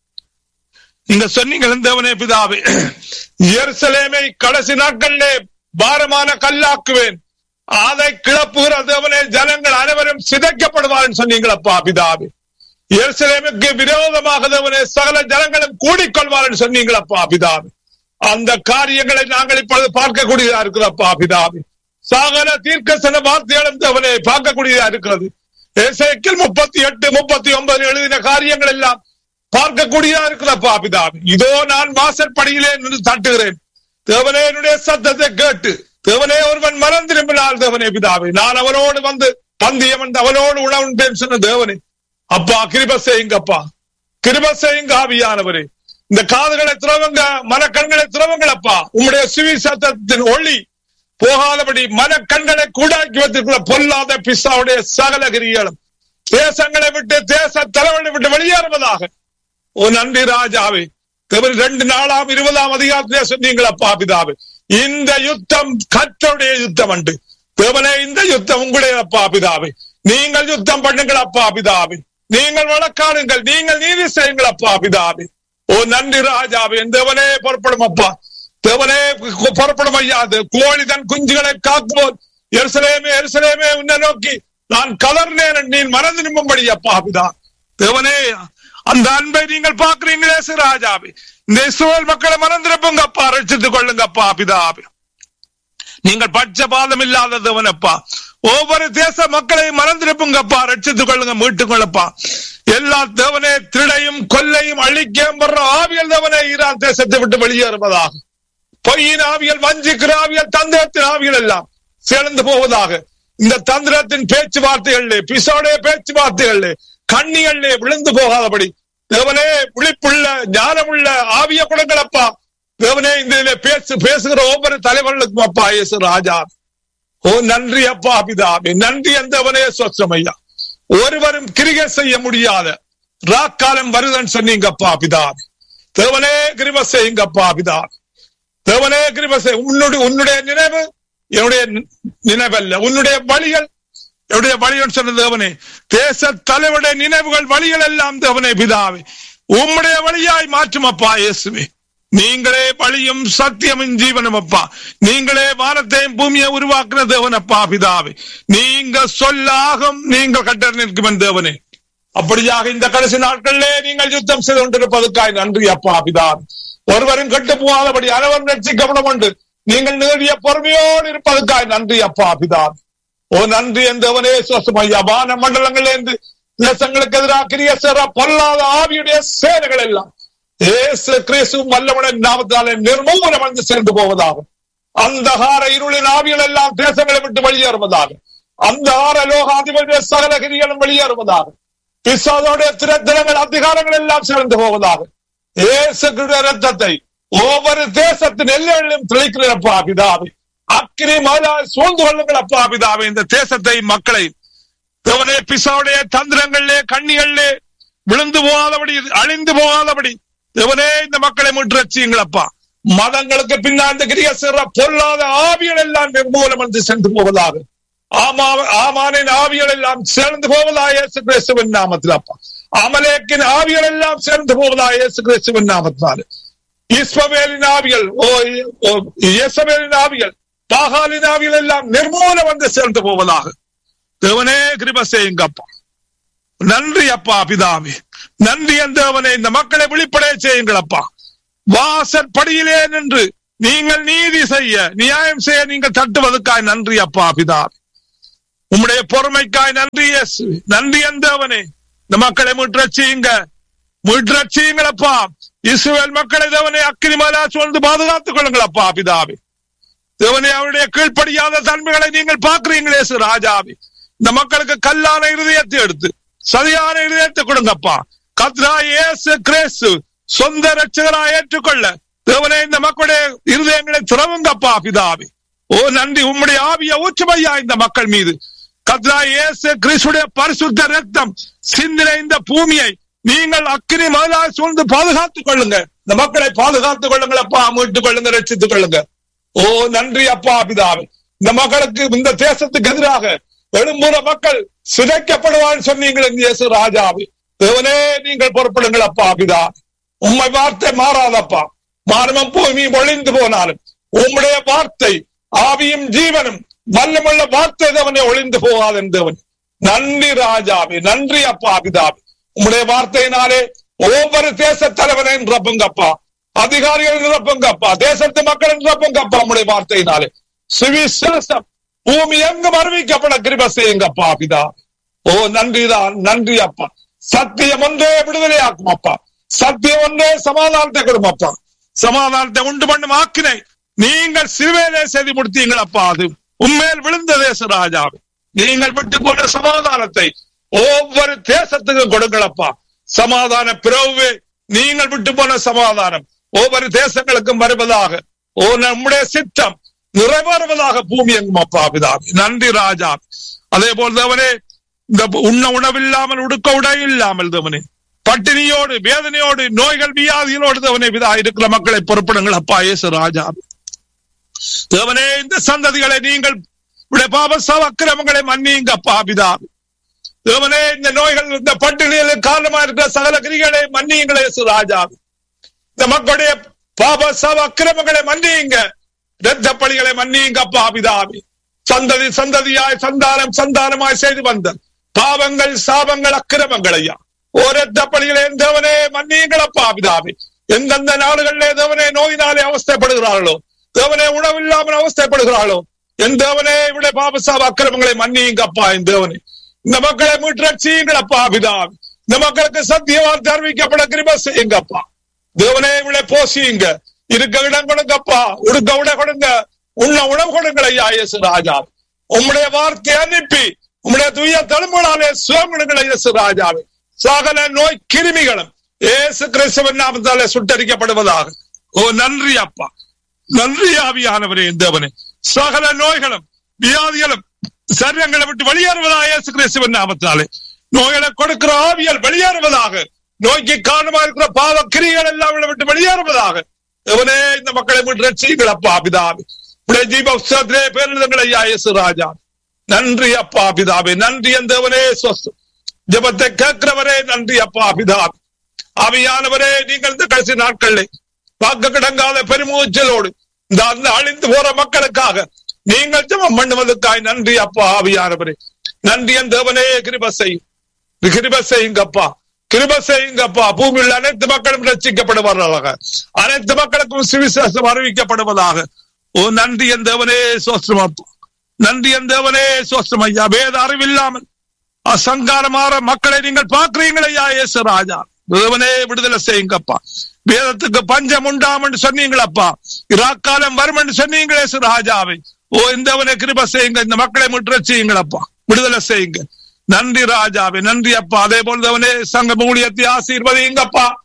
நீங்க சொன்னீங்க தேவனே பிதாவே எருசலேமை கடைசி நாட்களிலே பாரமான கல்லாக்குவேன் அதை கிளப்புகிற தேவனே ஜனங்கள் அனைவரும் சிதைக்கப்படுவார்கள் சொன்னீங்களப்பா பிதாவே எருசலேமுக்கு விரோதமாக தேவனே சகல ஜனங்களும் கூடிக்கொள்வார்கள் சொன்னீங்களப்பா பிதாவே அந்த காரியங்களை நாங்கள் இப்பொழுது பார்க்கக்கூடியதா இருக்கிறப்பா பிதாவே சகல தீர்க்கசன வார்த்தைகளும் தேவனே பார்க்கக்கூடியதா இருக்கிறது ஏசைக்கில் முப்பத்தி எட்டு முப்பத்தி ஒன்பது எழுதின காரியங்கள் எல்லாம் பார்க்கக்கூடியதா இருக்கிறப்பா பிதாவே இதோ நான் வாசற்படியிலே நின்று தட்டுகிறேன் தேவனே என்னுடைய சத்தத்தை கேட்டு தேவனே ஒருவன் மனம் திரும்பினால் தேவனே பிதாவே நான் அவனோடு வந்து பந்தியம் வந்து அவனோடு உணவுண்டேன் சொன்ன தேவனே அப்பா கிருப செய்யுங்கப்பா கிருப செய்யுங்க ஆவியானவரே இந்த காதுகளை திறவங்க மனக்கண்களை திறவங்களப்பா உம்முடைய சுவிசத்தின் ஒளி போகாதபடி மனக்கண்களை கூடாக்கி வைத்திருக்கிற பொல்லாத பிசாவுடைய சகல கிரிகளும் தேசங்களை விட்டு தேச தலைவர்களை விட்டு வெளியேறுவதாக ஓ நன்றி ராஜாவே தேவன் ரெண்டு நாளாம் இருபதாம் அதிகாரத்திலே சொன்னீங்களப்பா பிதாவே இந்த யுத்தம் கற்றவுடைய யுத்தம் அண்டு தேவனே இந்த யுத்தம் உங்களுடைய அப்பா பிதாவே நீங்கள் யுத்தம் பண்ணுங்கள் அப்பா பிதாவே நீங்கள் வழக்காடுங்கள் நீங்கள் நீதி செய்யுங்கள் அப்பா பிதாவே ஓ நன்றி ராஜாவே தேவனே புறப்படும் அப்பா தேவனே புறப்படும் ஐயாது கோழி தன் குஞ்சுகளை காக்குவோம் எருசலேமே எருசலேமே உன்னை நோக்கி நான் கலர்னேன் நீ மறந்து நிம்பும்படி அப்பா பிதா தேவனே அந்த அன்பை நீங்கள் பார்க்கிறீங்களே ராஜாவே இந்த இஸ்ரோல் மக்களை மறந்திருப்புங்க அப்பா ரட்சித்துக் கொள்ளுங்க அப்பா பிதாவே நீங்கள் பட்சபாதம் இல்லாத தேவனப்பா ஒவ்வொரு தேச மக்களையும் மறந்திருப்புங்கப்பா ரட்சித்துக் கொள்ளுங்க மீட்டுக் கொள்ளப்பா எல்லா தேவனே திருடையும் கொல்லையும் அழிக்கையும் வர்ற ஆவியல் தேவனே ஈரான் தேசத்தை விட்டு வெளியேறுவதாக பொய்யின் ஆவியல் வஞ்சிக்கிற ஆவியல் தந்திரத்தின் ஆவியல் எல்லாம் சேர்ந்து போவதாக இந்த தந்திரத்தின் பேச்சுவார்த்தைகளிலே பிசோடைய பேச்சுவார்த்தைகளிலே கண்ணிகளிலே விழுந்து போகாதபடி தேவனே விழிப்புள்ள ஞானமுள்ள ஆவிய கொடுங்களப்பா தேவனே இந்த பேசு பேசுகிற ஒவ்வொரு தலைவர்களுக்கும் அப்பா இயேசு ராஜா ஓ நன்றி அப்பா பிதாவே நன்றி அந்தவனே சொச்சமையா ஒருவரும் கிரிகை செய்ய முடியாத ராக்காலம் வருதன் சொன்னீங்கப்பா பிதாவே தேவனே கிருப செய்யுங்கப்பா பிதாவே தேவனே கிருப செய் உன்னுடைய உன்னுடைய நினைவு என்னுடைய நினைவல்ல உன்னுடைய வழிகள் என்னுடைய வழிகள் சொன்ன தேவனே தேச தலைவருடைய நினைவுகள் வழிகள் எல்லாம் தேவனே பிதாவே உம்முடைய வழியாய் மாற்றும் அப்பா இயேசுவே நீங்களே வழியும் சத்தியமும் ஜீவனும் அப்பா நீங்களே வானத்தையும் பூமியை உருவாக்குன தேவன் அப்பா பிதாவே நீங்க சொல்லாகும் நீங்கள் கட்ட நிற்கும் தேவனே அப்படியாக இந்த கடைசி நாட்களிலே நீங்கள் யுத்தம் செய்து கொண்டிருப்பதற்காய் நன்றி அப்பா பிதாவே ஒருவரும் கெட்டு போகாதபடி அனைவரும் ரட்சிக்கப்பட உண்டு நீங்கள் நேடிய பொறுமையோடு இருப்பதற்காய் நன்றி அப்பா பிதாவே ஓ நன்றி என்றவனே சுவசமையா வான மண்டலங்களிலிருந்து தேசங்களுக்கு எதிராக கிரிய சேர பொல்லாத ஆவியுடைய சேனைகள் எல்லாம் ஏசு கிறிஸ்து வல்லவனின் நாமத்தாலே நிர்மூலம் வந்து சேர்ந்து போவதாக அந்தகார இருளின் ஆவிகள் எல்லாம் தேசங்களை விட்டு வெளியேறுவதாக அந்த ஆர லோகாதிபதிய சகல கிரிகளும் வெளியேறுவதாக பிசாதோடைய திரத்திரங்கள் அதிகாரங்கள் எல்லாம் சேர்ந்து போவதாக ஏசு ரத்தத்தை ஒவ்வொரு தேசத்தின் எல்லைகளிலும் தெளிக்கிறப்பா பிதாவே அக்கினி மழை சூழ்ந்து கொள்ளுங்களப்பா பிதாவே இந்த தேசத்தை மக்களை தேவனே பிசாவுடைய தந்திரங்களிலே கண்ணிகளிலே விழுந்து போகாதபடி அழிந்து போகாதபடி தேவனே இந்த மக்களை முற்றச்சியுங்களப்பா மதங்களுக்கு பின்னாண்டு கிரிய சிற பொல்லாத ஆவிகள் எல்லாம் நிர்மூலம் என்று சென்று போவதாக ஆமா ஆமானின் ஆவிகள் எல்லாம் சேர்ந்து போவதாக இயேசு கிறிஸ்துவின் நாமத்தில் அப்பா அமலேக்கின் ஆவிகள் எல்லாம் சேர்ந்து போவதாக இயேசு கிறிஸ்துவின் நாமத்தினால இஸ்மவேலின் ஆவிகள் ஓ ஓ, இயேசவேலின் ஆவிகள் பாகாலின் ஆவிகள் எல்லாம் நிர்மூலம் வந்து சேர்ந்து போவதாக தேவனே கிருப செய்யுங்கப்பா நன்றி அப்பா பிதாவே நன்றி தேவனே இந்த மக்களை விழிப்படைய செய்யுங்களப்பா வாசற் படியிலே நின்று நீங்கள் நீதி செய்ய நியாயம் செய்ய நீங்கள் தட்டுவதற்காய் நன்றி அப்பா பிதாவே உம்முடைய பொறுமைக்காய் நன்றி இயேசு நன்றி தேவனே இந்த மக்களை முற்றச்சியுங்க முற்றச்சியுங்களப்பா இஸ்ரவேல் மக்களை தேவனே அக்கினி மலா சூழ்ந்து பாதுகாத்துக் கொள்ளுங்களப்பா பிதாவே தேவனே அவருடைய கீழ்ப்படியாத தன்மைகளை நீங்கள் பார்க்கிறீங்களே இயேசு ராஜாவே இந்த மக்களுக்கு கல்லான இருதயத்தை எடுத்து சரியான இருதயத்தை கொடுங்கப்பா கத்ரா இயேசு கிறிஸ்து சொந்த ரட்சகரா ஏற்றுக்கொள்ள தேவனே இந்த மக்களுடைய இருதயங்களை திறவுங்கப்பா பிதாவே ஓ நன்றி உம்முடைய ஆவிய ஊற்றுமையா இந்த மக்கள் மீது கத்ரா இயேசு கிறிஸ்துடைய பரிசுத்த ரத்தம் சிந்தின இந்த பூமியை நீங்கள் அக்கினி மதிலாய் சூழ்ந்து பாதுகாத்துக் கொள்ளுங்க இந்த மக்களை பாதுகாத்துக் கொள்ளுங்களப்பா மீட்டுக் கொள்ளுங்க ரட்சித்துக் கொள்ளுங்க ஓ நன்றி அப்பா பிதாவே இந்த மக்களுக்கு இந்த தேசத்துக்கு எதிராக எழும்புற மக்கள் சிதைக்கப்படுவான்னு சொன்னீங்கள் இந்த இயேசு ராஜாவே தேவனே நீங்கள் பொறுப்படுங்கள் அப்பா பிதா உண்மை வார்த்தை மாறாதப்பா மானமும் பூமி ஒளிந்து போனாலும் உம்முடைய வார்த்தை ஆவியும் ஜீவனும் வல்லமுள்ள வார்த்தை தேவனை ஒளிந்து போகாதன் தேவன் நன்றி ராஜாவே நன்றி அப்பா பிதாவே உம்முடைய வார்த்தையினாலே ஒவ்வொரு தேச தலைவனை நிரப்புங்கப்பா அதிகாரிகள் நிரப்புங்கப்பா தேசத்து மக்கள் நிரப்புங்கப்பா உம்முடைய வார்த்தையினாலே சுவிசேஷம் பூமி எங்கும் அறிவிக்கப்பட கிருப செய்யுங்கப்பா பிதா ஓ நன்றிதான் நன்றி அப்பா சத்தியம் ஒன்றே விடுதலையாக்கும் அப்பா சத்தியம் ஒன்றே சமாதானத்தை கொடுக்கும் அப்பா சமாதானத்தை உண்டு பண்ணும் ஆக்கினை நீங்கள் சிறுவேலே செய்து முடித்தீங்கள் அப்பா அது உண்மையில் விழுந்த தேச ராஜாவே நீங்கள் விட்டு போன சமாதானத்தை ஒவ்வொரு தேசத்துக்கும் கொடுங்களப்பா சமாதான பிறகு நீங்கள் விட்டு போன சமாதானம் ஒவ்வொரு தேசங்களுக்கும் வருவதாக ஓ நம்முடைய சித்தம் நிறைவேறுவதாக பூமி எங்கும் அப்பா பிதாவே நன்றி ராஜா அதே போல் தேவனே இந்த உண்ண உணவில்லாமல் உடுக்க உடை இல்லாமல் தேவனே பட்டினியோடு வேதனையோடு நோய்கள் வியாதிகளோடு தேவனே விதா இருக்கிற மக்களை பொறுப்பிடுங்கள் அப்பா இயேசு ராஜா தேவனே இந்த சந்ததிகளை நீங்கள் உடைய பாப சவ அக்கிரமங்களை மன்னியுங்க அப்பா பிதாவே தேவனே இந்த நோய்கள் இந்த பட்டினிகளுக்கு காரணமா இருக்கிற சகல கிரிகளை மன்னியுங்களே இயேசு ராஜா இந்த மக்களுடைய பாப சவ அக்கிரமங்களை மன்னியுங்க இரத்த பலிகளை மன்னியுங்க அப்பா பிதாவே சந்ததி சந்ததியாய் சந்தானம் சந்தானமாய் செய்து வந்த பாவங்கள் சாபங்கள் அக்கிரமங்கள் ஐயா ஓரத்த பலிகளை தேவனே மன்னியுங்கள் அப்பா பிதாவே எந்தெந்த நாடுகளிலே தேவனே நோயினாலே அவஸ்தைப்படுகிறார்களோ தேவனே உணவில்லாமல் அவஸ்தைப்படுகிறார்களோ என் தேவனே இவருடைய பாபசாப அக்கிரமங்களை மன்னியுங்க அப்பா என் தேவனே இந்த மக்களை மீட்டரட்சியுங்கள் அப்பா பிதாவே இந்த மக்களுக்கு சத்தியவான் அறிவிக்கப்பட கிருப செய்யுங்கப்பா தேவனே இவளை போசியுங்க இருக்க இடம் கொடுங்கப்பா உடுக்க உட கொடுங்க உண்ண உணவு கொடுங்கள் ஐயா இயேசு ராஜா உம்முடைய வார்த்தை அனுப்பி உம்முடைய துய தழும்புகளாலே சுகமிடுங்கள் இயேசு ராஜாவே சகல நோய் கிருமிகளும் இயேசு கிறிஸ்துவின் நாமத்தாலே சுட்டரிக்கப்படுவதாக ஓ நன்றி அப்பா நன்றி ஆவியானவரே தேவனே சகல நோய்களும் வியாதிகளும் சரீரங்களை விட்டு வெளியேறுவதாக இயேசு கிறிஸ்துவின் நாமத்தாலே நோய்களை கொடுக்கிற ஆவியல் வெளியேறுவதாக நோய்க்கு காரணமா இருக்கிற பாவ கிரிகள் எல்லாம் இவளை விட்டு வெளியேறுவதாக இவனே இந்த மக்களை விட்டு ரட்சிகள் அப்பா பிதாவே உடைய ஜீபே பேரிடங்கள் ஐயா இயேசு ராஜா நன்றி அப்பா பிதாவே நன்றி எந்தவனே சொஸ்து ஜபத்தை கேட்கிறவரே நன்றி அப்பா பிதாவே ஆவியானவரே நீங்கள் இந்த கடைசி நாட்களில் வாக்கு கிடங்காத பெருமூச்சலோடு இந்த அந்த அழிந்து போற மக்களுக்காக நீங்கள் ஜபம் பண்ணுவதற்காய் நன்றி அப்பா ஆவியானவரே நன்றி என் தேவனே கிருப செய்யும் கிருப செய்யுங்கப்பா கிருப செய்யுங்கப்பா பூமியில் அனைத்து மக்களும் ரட்சிக்கப்படுவார்களாக அனைத்து மக்களுக்கும் சுவிசேஷம் அறிவிக்கப்படுவதாக ஓ நன்றி என் தேவனே சோஸ்திரம் அப்பா நன்றி என் தேவனே சோஸ்திரம் ஐயா வேத அறிவில்லாமல் அசங்காரமாற மக்களை நீங்கள் பார்க்கிறீங்களே ஐயா இயேசு ராஜா தேவனே விடுதலை செய்யுங்கப்பா வேதத்துக்கு பஞ்சம் உண்டாம் என்று சொன்னீங்களப்பா இராக்காலம் வரும் என்று சொன்னீங்களே இயேசு ராஜாவை ஓ இந்தவனை கிருப செய்யுங்க இந்த மக்களை முற்ற செய்யுங்களப்பா விடுதலை செய்யுங்க நன்றி ராஜாவே நன்றி அப்பா அதே போல் தேவனே சங்க ஊழியத்தை ஆசீர்வதிங்கப்பா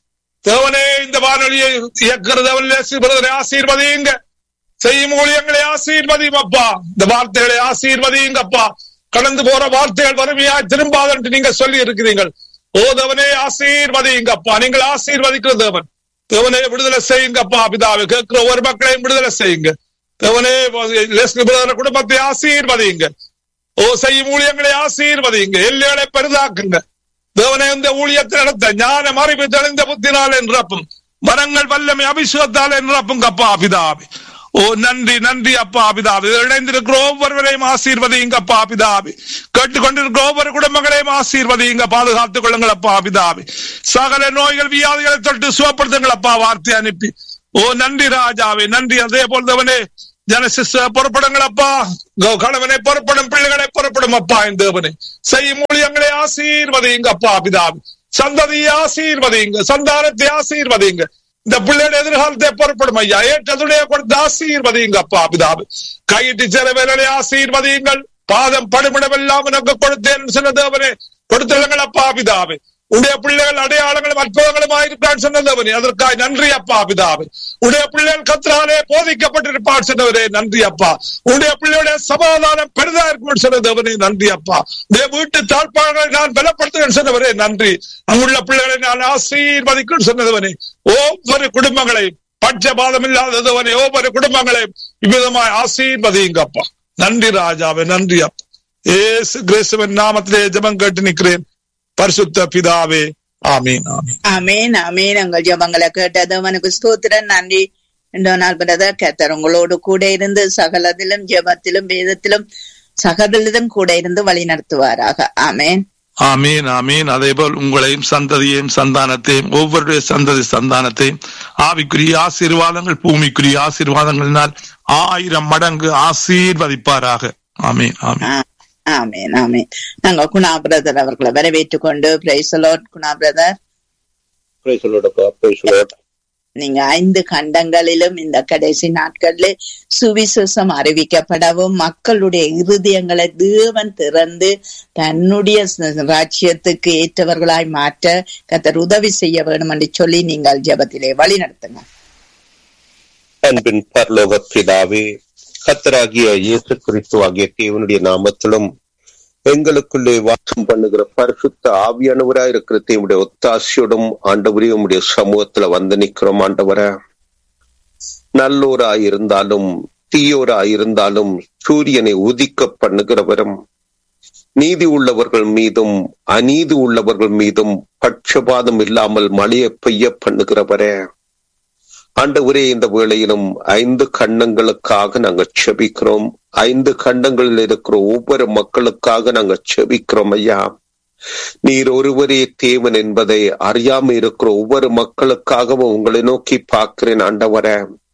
தேவனே இந்த வானொலியை இயக்கிறது அவன் ஆசீர்வதியுங்க செய்யும் ஊழியங்களை ஆசீர்வதியும் அப்பா இந்த வார்த்தைகளை ஆசீர்வதியுங்க அப்பா கடந்து போற வார்த்தைகள் வறுமையா திரும்பாதன்று நீங்க சொல்லி இருக்கிறீர்கள் ஓ தேவனே ஆசீர்வதியுங்க அப்பா நீங்கள் ஆசீர்வதிக்கிற தேவன் தேவனே விடுதலை செய்யுங்க அப்பா பிதாவை கேட்கிற ஒவ்வொரு மக்களையும் விடுதலை செய்யுங்க தேவனே லெஸ்லி பிரதர் குடும்பத்தை ஆசீர்வதியுங்க ஓ செய்யும் ஊழியங்களை ஆசீர்வதியுங்க எல்லைகளை பெரிதாக்குங்க தேவனே இந்த ஊழியத்தை நடத்த ஞான அறிவு தெளிந்த புத்தினால் நிரப்பும் மரங்கள் வல்லமை அபிஷேகத்தால் நிரப்பும் அப்பா பிதாவி ஓ நன்றி நன்றி அப்பா பிதாவி இணைந்திருக்கிற ஒவ்வொருவரையும் ஆசீர்வதியுங்க அப்பா பிதாவி கேட்டுக்கொண்டிருக்கிற ஒவ்வொரு குடும்பங்களையும் ஆசீர்வதியுங்க பாதுகாத்துக் கொள்ளுங்கள் அப்பா பிதாவி சகல நோய்கள் வியாதிகளை தொட்டு சுகப்படுத்துங்கள் அப்பா வார்த்தை அனுப்பி ஓ நன்றி ராஜாவே நன்றி அதே போல் தேவனே ஜனசிஸ் புறப்படுங்கள் அப்பா கணவனை புறப்படும் பிள்ளைகளை புறப்படும் அப்பா என் தேவனை செய்யும் ஊழியங்களை ஆசீர்வதியுங்க அப்பா பிதாவி சந்ததியை ஆசீர்வதியுங்க சந்தானத்தை ஆசீர்வதியுங்க இந்த பிள்ளையோட எதிர்காலத்தை புறப்படும் ஐயா ஏற்றதுடைய கொடுத்து ஆசீர்வதியுங்க அப்பா பிதாவு கையிட்டு சில வேலை ஆசீர்வதியுங்கள் பாதம் படுமிடமெல்லாம் உனக்கு கொடுத்தேன் சொன்ன தேவனே கொடுத்துள்ளுங்கள் அப்பா பிதாவே உடைய பிள்ளைகள் அடையாளங்களும் அற்புதங்களும் ஆயிருக்கான் சொன்னதவனே அதற்காக நன்றி அப்பா பிதாவே உடைய பிள்ளைகள் கத்திராலே போதிக்கப்பட்டிருப்பான் சொன்னவரே நன்றி அப்பா உடைய பிள்ளையுடைய சமாதானம் பெரிதா இருக்கும் சொன்னதவனே நன்றி அப்பா உடைய வீட்டு தாழ்ப்பாளர்களை நான் பலப்படுத்துகிறேன் சொன்னவரே நன்றி அங்குள்ள பிள்ளைகளை நான் ஆசீர்வதிக்கும் சொன்னதவனே ஒவ்வொரு குடும்பங்களையும் பட்சபாதம் இல்லாததவனே ஒவ்வொரு குடும்பங்களையும் இவ்விதமாய் ஆசீர்வதியுங்க அப்பா நன்றி ராஜாவே நன்றி அப்பா ஏசு கிரேசுவன் நாமத்திலே ஜபம் கேட்டு நிற்கிறேன் பரிசுத்த பிதாவே ஆமீன் ஆமீன் அமேன் அமேன் உங்கள் ஜபங்களை கேட்டது அவனுக்கு ஸ்தோத்திரன் நன்றி ரெண்டோ நாள் பிரதர் கத்தர் உங்களோடு கூட இருந்து சகலத்திலும் ஜபத்திலும் வேதத்திலும் சகலத்திலும் கூட இருந்து வழி நடத்துவாராக ஆமேன் ஆமீன் ஆமீன் அதே போல் உங்களையும் சந்ததியையும் சந்தானத்தையும் ஒவ்வொருடைய சந்ததி சந்தானத்தையும் ஆவிக்குரிய ஆசீர்வாதங்கள் பூமிக்குரிய ஆசீர்வாதங்களினால் ஆயிரம் மடங்கு ஆசீர்வதிப்பாராக ஆமீன் ஆமீன் ஆமேன் ஆமேன் நாங்க குணா பிரதர் அவர்களை வரவேற்றுக் கொண்டு பிரைசலோட் குணா பிரதர் நீங்க ஐந்து கண்டங்களிலும் இந்த கடைசி நாட்களில் சுவிசேஷம் அறிவிக்கப்படவும் மக்களுடைய இருதயங்களை தேவன் திறந்து தன்னுடைய ராஜ்யத்துக்கு ஏற்றவர்களாய் மாற்ற கத்தர் உதவி செய்ய வேண்டும் என்று சொல்லி நீங்கள் ஜபத்திலே வழி நடத்துங்க அன்பின் பரலோக பிதாவே கத்தராகிய இயேசு கிறிஸ்து ஆகிய தேவனுடைய நாமத்திலும் எங்களுக்குள்ளே வாசம் பண்ணுகிற பரிசுத்த ஆவியானவராய் இருக்கிற தேவனுடைய ஒத்தாசியோடும் ஆண்டவரே உடைய சமூகத்துல வந்து நிக்கிறோம் ஆண்டவர நல்லோராய் இருந்தாலும் தீயோராய் இருந்தாலும் சூரியனை உதிக்க பண்ணுகிறவரும் நீதி உள்ளவர்கள் மீதும் அநீதி உள்ளவர்கள் மீதும் பட்சபாதம் இல்லாமல் மழையை பெய்ய பண்ணுகிறவரே ஆண்டவரே இந்த வேளையிலும் ஐந்து கண்ணங்களுக்காக நாங்க செபிக்கிறோம் ஐந்து கண்டங்களில் இருக்கிற ஒவ்வொரு மக்களுக்காக நாங்க செபிக்கிறோம் ஐயா நீர் ஒருவரே தேவன் என்பதை அறியாம இருக்கிற ஒவ்வொரு மக்களுக்காகவும் உங்களை நோக்கி பார்க்கிறேன் ஆண்டவர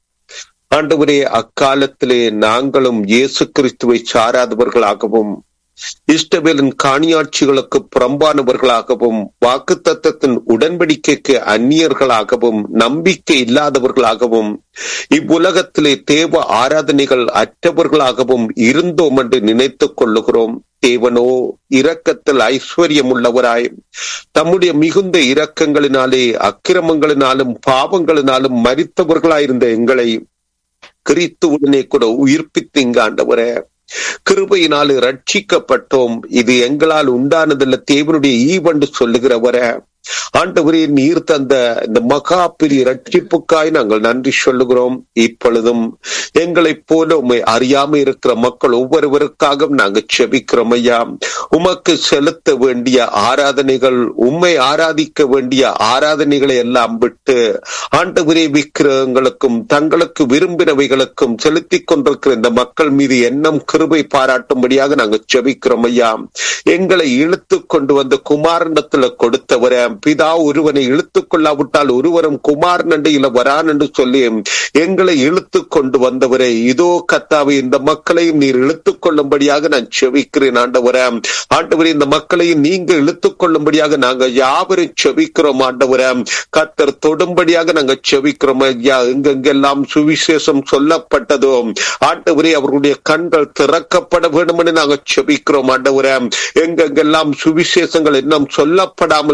ஆண்டவரே அக்காலத்திலே நாங்களும் இயேசு கிறிஸ்துவை சாராதவர்களாகவும் இஷ்டவேலின் காணியாட்சிகளுக்கு புறம்பானவர்களாகவும் வாக்கு தத்தத்தின் உடன்படிக்கைக்கு அந்நியர்களாகவும் நம்பிக்கை இல்லாதவர்களாகவும் இவ்வுலகத்திலே தேவ ஆராதனைகள் அற்றவர்களாகவும் இருந்தோம் என்று நினைத்துக் கொள்ளுகிறோம் தேவனோ இரக்கத்தில் ஐஸ்வர்யம் உள்ளவராய் தம்முடைய மிகுந்த இரக்கங்களினாலே அக்கிரமங்களினாலும் பாவங்களினாலும் மறித்தவர்களாயிருந்த எங்களை கிறித்துவுடனே கூட உயிர்ப்பித்து இங்க ஆண்டவரே கிருபையினாலே ரட்சிக்கப்பட்டோம் இது எங்களால் உண்டானதல்ல தேவனுடைய ஈவண்டு சொல்லுகிறவர ஆண்டவரே நீர் தந்த இந்த மகா பெரிய ரட்சிப்புக்காய் நாங்கள் நன்றி சொல்லுகிறோம் இப்பொழுதும் எங்களைப் போல உண்மை அறியாம இருக்கிற மக்கள் ஒவ்வொருவருக்காகவும் நாங்கள் செபிக்கிறோம் ஐயா உமக்கு செலுத்த வேண்டிய ஆராதனைகள் உண்மை ஆராதிக்க வேண்டிய ஆராதனைகளை எல்லாம் விட்டு ஆண்டவரே விக்கிரகங்களுக்கும் தங்களுக்கு விரும்பினவைகளுக்கும் செலுத்தி கொண்டிருக்கிற இந்த மக்கள் மீது எண்ணம் கிருபை பாராட்டும்படியாக நாங்கள் செபிக்கிறோம் ஐயா எங்களை இழுத்து கொண்டு வந்த குமாரண்டத்துல கொடுத்தவர பிதா ஒருவனை இழுத்து கொள்ளாவிட்டால் ஒருவரும் குமாரன் என்று இல்ல வரான் என்று சொல்லி எங்களை இழுத்து கொண்டு வந்தவரே இதோ கத்தாவை இந்த மக்களையும் நீர் இழுத்துக் கொள்ளும்படியாக நான் செவிக்கிறேன் ஆண்டவர ஆண்டவரே இந்த மக்களையும் நீங்க இழுத்துக் கொள்ளும்படியாக நாங்க யாவரும் செவிக்கிறோம் ஆண்டவர கத்தர் தொடும்படியாக நாங்க செவிக்கிறோம் ஐயா எங்கெங்கெல்லாம் சுவிசேஷம் சொல்லப்பட்டதோ ஆண்டவரே அவர்களுடைய கண்கள் திறக்கப்பட வேண்டும் என்று நாங்க செபிக்கிறோம் ஆண்டவர எங்கெங்கெல்லாம் சுவிசேஷங்கள் இன்னும் சொல்லப்படாமல் இருக்கிறது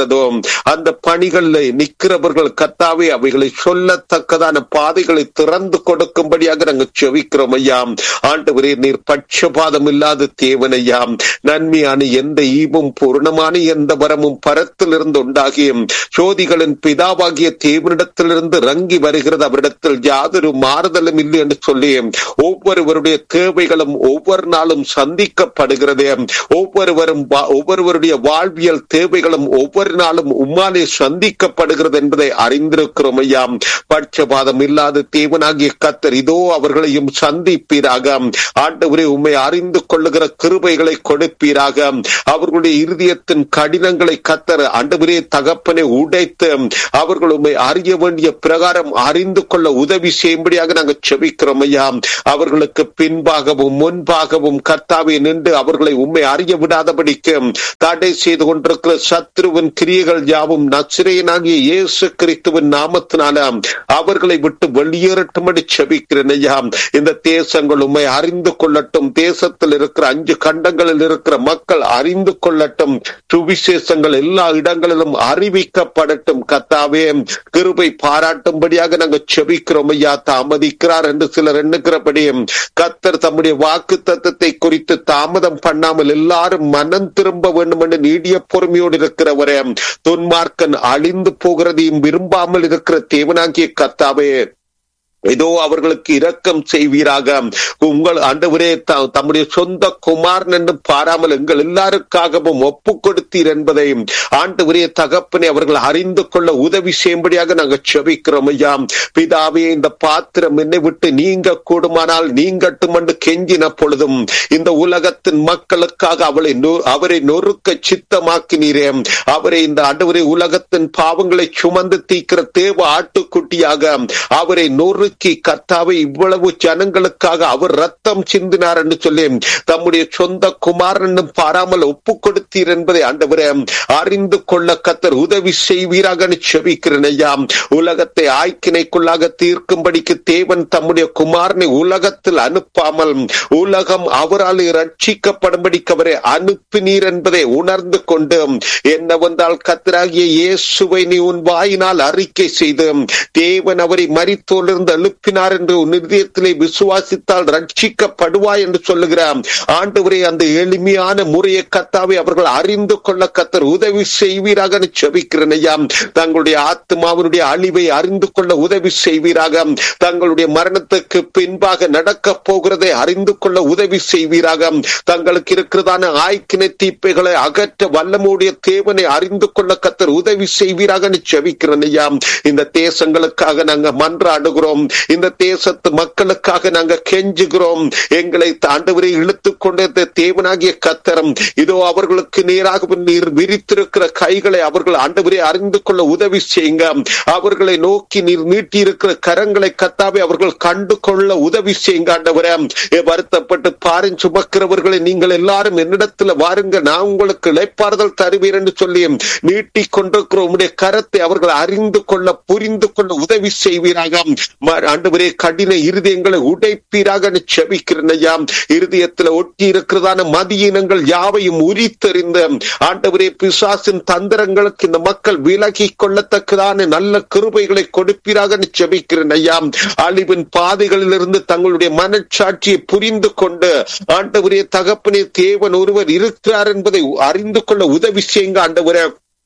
இருக்கிறதோ அந்த பணிகளில் நிற்கிறவர்கள் கத்தாவே அவைகளை சொல்லத்தக்கதான பாதைகளை திறந்து கொடுக்கும்படியாக நாங்கள் செவிக்கிறோம் ஐயா ஆண்டவரே நீர் பட்சபாதம் இல்லாத தேவனையா நன்மையான எந்த ஈவும் பூர்ணமான எந்த வரமும் பரத்திலிருந்து உண்டாகிய சோதிகளின் பிதாவாகிய தேவனிடத்திலிருந்து இறங்கி வருகிறது அவரிடத்தில் யாதொரு மாறுதலும் இல்லை என்று சொல்லி ஒவ்வொருவருடைய தேவைகளும் ஒவ்வொரு நாளும் சந்திக்கப்படுகிறது ஒவ்வொருவரும் வா- ஒவ்வொருவருடைய வாழ்வியல் தேவைகளும் ஒவ்வொரு நாளும் உம்மாலே சந்திக்கப்படுகிறது என்பதை அறிந்திருக்கிறோம் ஐயா பட்சபாதம் இல்லாத தேவனாகிய கத்தர் இதோ அவர்களையும் சந்திப்பீராக ஆண்டவரே உம்மை அறிந்து கொள்ளுகிற கிருபைகளை கொடுப்பீராக அவர்களுடைய இருதயத்தின் கடினங்களை கத்தர் ஆண்டவரே தகப்பனை உடைத்து அவர்கள் உம்மை அறிய வேண்டிய பிரகாரம் அறிந்து கொள்ள உதவி செய்யும்படியாக நாங்கள் செபிக்கிறோம் ஐயா அவர்களுக்கு பின்பாகவும் முன்பாகவும் கர்த்தாவே நின்று அவர்களை உண்மை அறிய விடாதபடிக்கு தடை செய்து கொண்டிருக்கிற சத்ருவின் கிரியைகள் யாவும் நச்சிரையனாகிய இயேசு கிறிஸ்துவின் நாமத்தினால அவர்களை விட்டு வெளியேறட்டும்படி செபிக்கிறேன் ஐயா இந்த தேசங்கள் உண்மை அறிந்து கொள்ளட்டும் தேசத்தில் இருக்கிற அஞ்சு கண்டங்களில் இருக்கிற மக்கள் அறிந்து கொள்ளட்டும் சுவிசேஷங்கள் எல்லா இடங்களிலும் அறிவிக்கப்படட்டும் கத்தாவே கிருபை பாராட்டும்படியாக நாங்கள் செபிக்கிறோம் ஐயா தாமதிக்கிறார் என்று சிலர் எண்ணுகிறபடி கத்தர் தம்முடைய வாக்கு தத்தத்தை குறித்து தாமதம் பண்ணாமல் எல்லாரும் மனம் திரும்ப வேண்டும் என்று நீடிய பொறுமையோடு இருக்கிறவரே துன்மார்க்கன் அழிந்து போகிறதையும் விரும்பாமல் இருக்கிற தேவனாகிய கத்தாவே இதோ அவர்களுக்கு இரக்கம் செய்வீராக உங்கள் ஆண்டவரே த- தம்முடைய சொந்த குமாரன் என்று பாராமல் எங்கள் எல்லாருக்காகவும் ஒப்பு கொடுத்தீர் என்பதை ஆண்டவரே தகப்பனை அவர்கள் அறிந்து கொள்ள உதவி செய்யும்படியாக நாங்கள் செபிக்கிறோம் ஐயா பிதாவே இந்த பாத்திரம் என்னை விட்டு நீங்க கூடுமானால் நீங்கட்டும் என்று கெஞ்சின பொழுதும் இந்த உலகத்தின் மக்களுக்காக அவளை நொ- அவரை நொறுக்க சித்தமாக்கினீரே அவரை இந்த ஆண்டவரே உலகத்தின் பாவங்களை சுமந்து தீக்கிற தேவ ஆட்டுக்குட்டியாக அவரை நொறுக்கி கர்த்தாவை இவ்வளவு ஜனங்களுக்காக அவர் ரத்தம் சிந்தினார் என்று சொல்லி தம்முடைய சொந்த குமாரன் பாராமல் ஒப்பு கொடுத்தீர் என்பதை ஆண்டவரே அறிந்து கொள்ள கத்தர் உதவி செய்வீராக செபிக்கிறேன் ஐயா உலகத்தை ஆய்க்கினைக்குள்ளாக தீர்க்கும்படிக்கு தேவன் தம்முடைய குமாரனை உலகத்தில் அனுப்பாமல் உலகம் அவரால் ரட்சிக்கப்படும்படிக்கு அவரை அனுப்பினீர் என்பதை உணர்ந்து கொண்டு என்னவென்றால் கத்தராகிய இயேசுவை நீ உன் வாயினால் அறிக்கை செய்து தேவன் அவரை மரித்தோலிருந்து எழுப்பினார் என்று உன் இதயத்திலே விசுவாசித்தால் ரட்சிக்கப்படுவாய் என்று சொல்லுகிறார் ஆண்டவரே அந்த எளிமையான முறையை கத்தாவை அவர்கள் அறிந்து கொள்ள கத்தர் உதவி செய்வீராக செபிக்கிறேன் ஐயா தங்களுடைய ஆத்மாவினுடைய அழிவை அறிந்து கொள்ள உதவி செய்வீராக தங்களுடைய மரணத்துக்கு பின்பாக நடக்க போகிறதை அறிந்து கொள்ள உதவி செய்வீராக தங்களுக்கு இருக்கிறதான ஆய்க்கினை தீப்பைகளை அகற்ற வல்லமுடைய தேவனை அறிந்து கொள்ள கத்தர் உதவி செய்வீராக செபிக்கிறேன் ஐயா இந்த தேசங்களுக்காக நாங்க மன்றாடுகிறோம் இந்த தேசத்து மக்களுக்காக நாங்க கெஞ்சுகிறோம் எங்களை ஆண்டவரை இழுத்து கொண்ட தேவனாகிய கத்தரம் இதோ அவர்களுக்கு நேராக நீர் விரித்திருக்கிற கைகளை அவர்கள் ஆண்டவரை அறிந்து கொள்ள உதவி செய்யுங்க அவர்களை நோக்கி நீர் நீட்டி இருக்கிற கரங்களை கத்தாவே அவர்கள் கண்டு கொள்ள உதவி செய்யுங்க ஆண்டவரே ஏ, வருத்தப்பட்டு பாரின் சுமக்கிறவர்களை நீங்கள் எல்லாரும் என்னிடத்துல வாருங்க நான் உங்களுக்கு இளைப்பாறுதல் தருவீர் என்று சொல்லி நீட்டி கொண்டிருக்கிற உம்முடைய கரத்தை அவர்கள் அறிந்து கொள்ள புரிந்து கொள்ள உதவி செய்வீராக ம- ஆண்டவரே கடின இருதயங்களை உடைப்பீராக என்று செபிக்கிறேன் ஐயா இருதயத்துல ஒட்டி இருக்கிறதான மதியினங்கள் யாவையும் உரித்தெறிந்த ஆண்டவரே பிசாசின் தந்திரங்களுக்கு இந்த மக்கள் விலகி கொள்ளத்தக்கதான நல்ல கிருபைகளை கொடுப்பீராக என்று செபிக்கிறேன் ஐயா அழிவின் பாதைகளிலிருந்து தங்களுடைய மனச்சாட்சியை புரிந்து கொண்டு ஆண்டவரே தகப்பனே தேவன் ஒருவர் இருக்கிறார் என்பதை அறிந்து கொள்ள உதவி செய்யுங்க ஆண்டவரே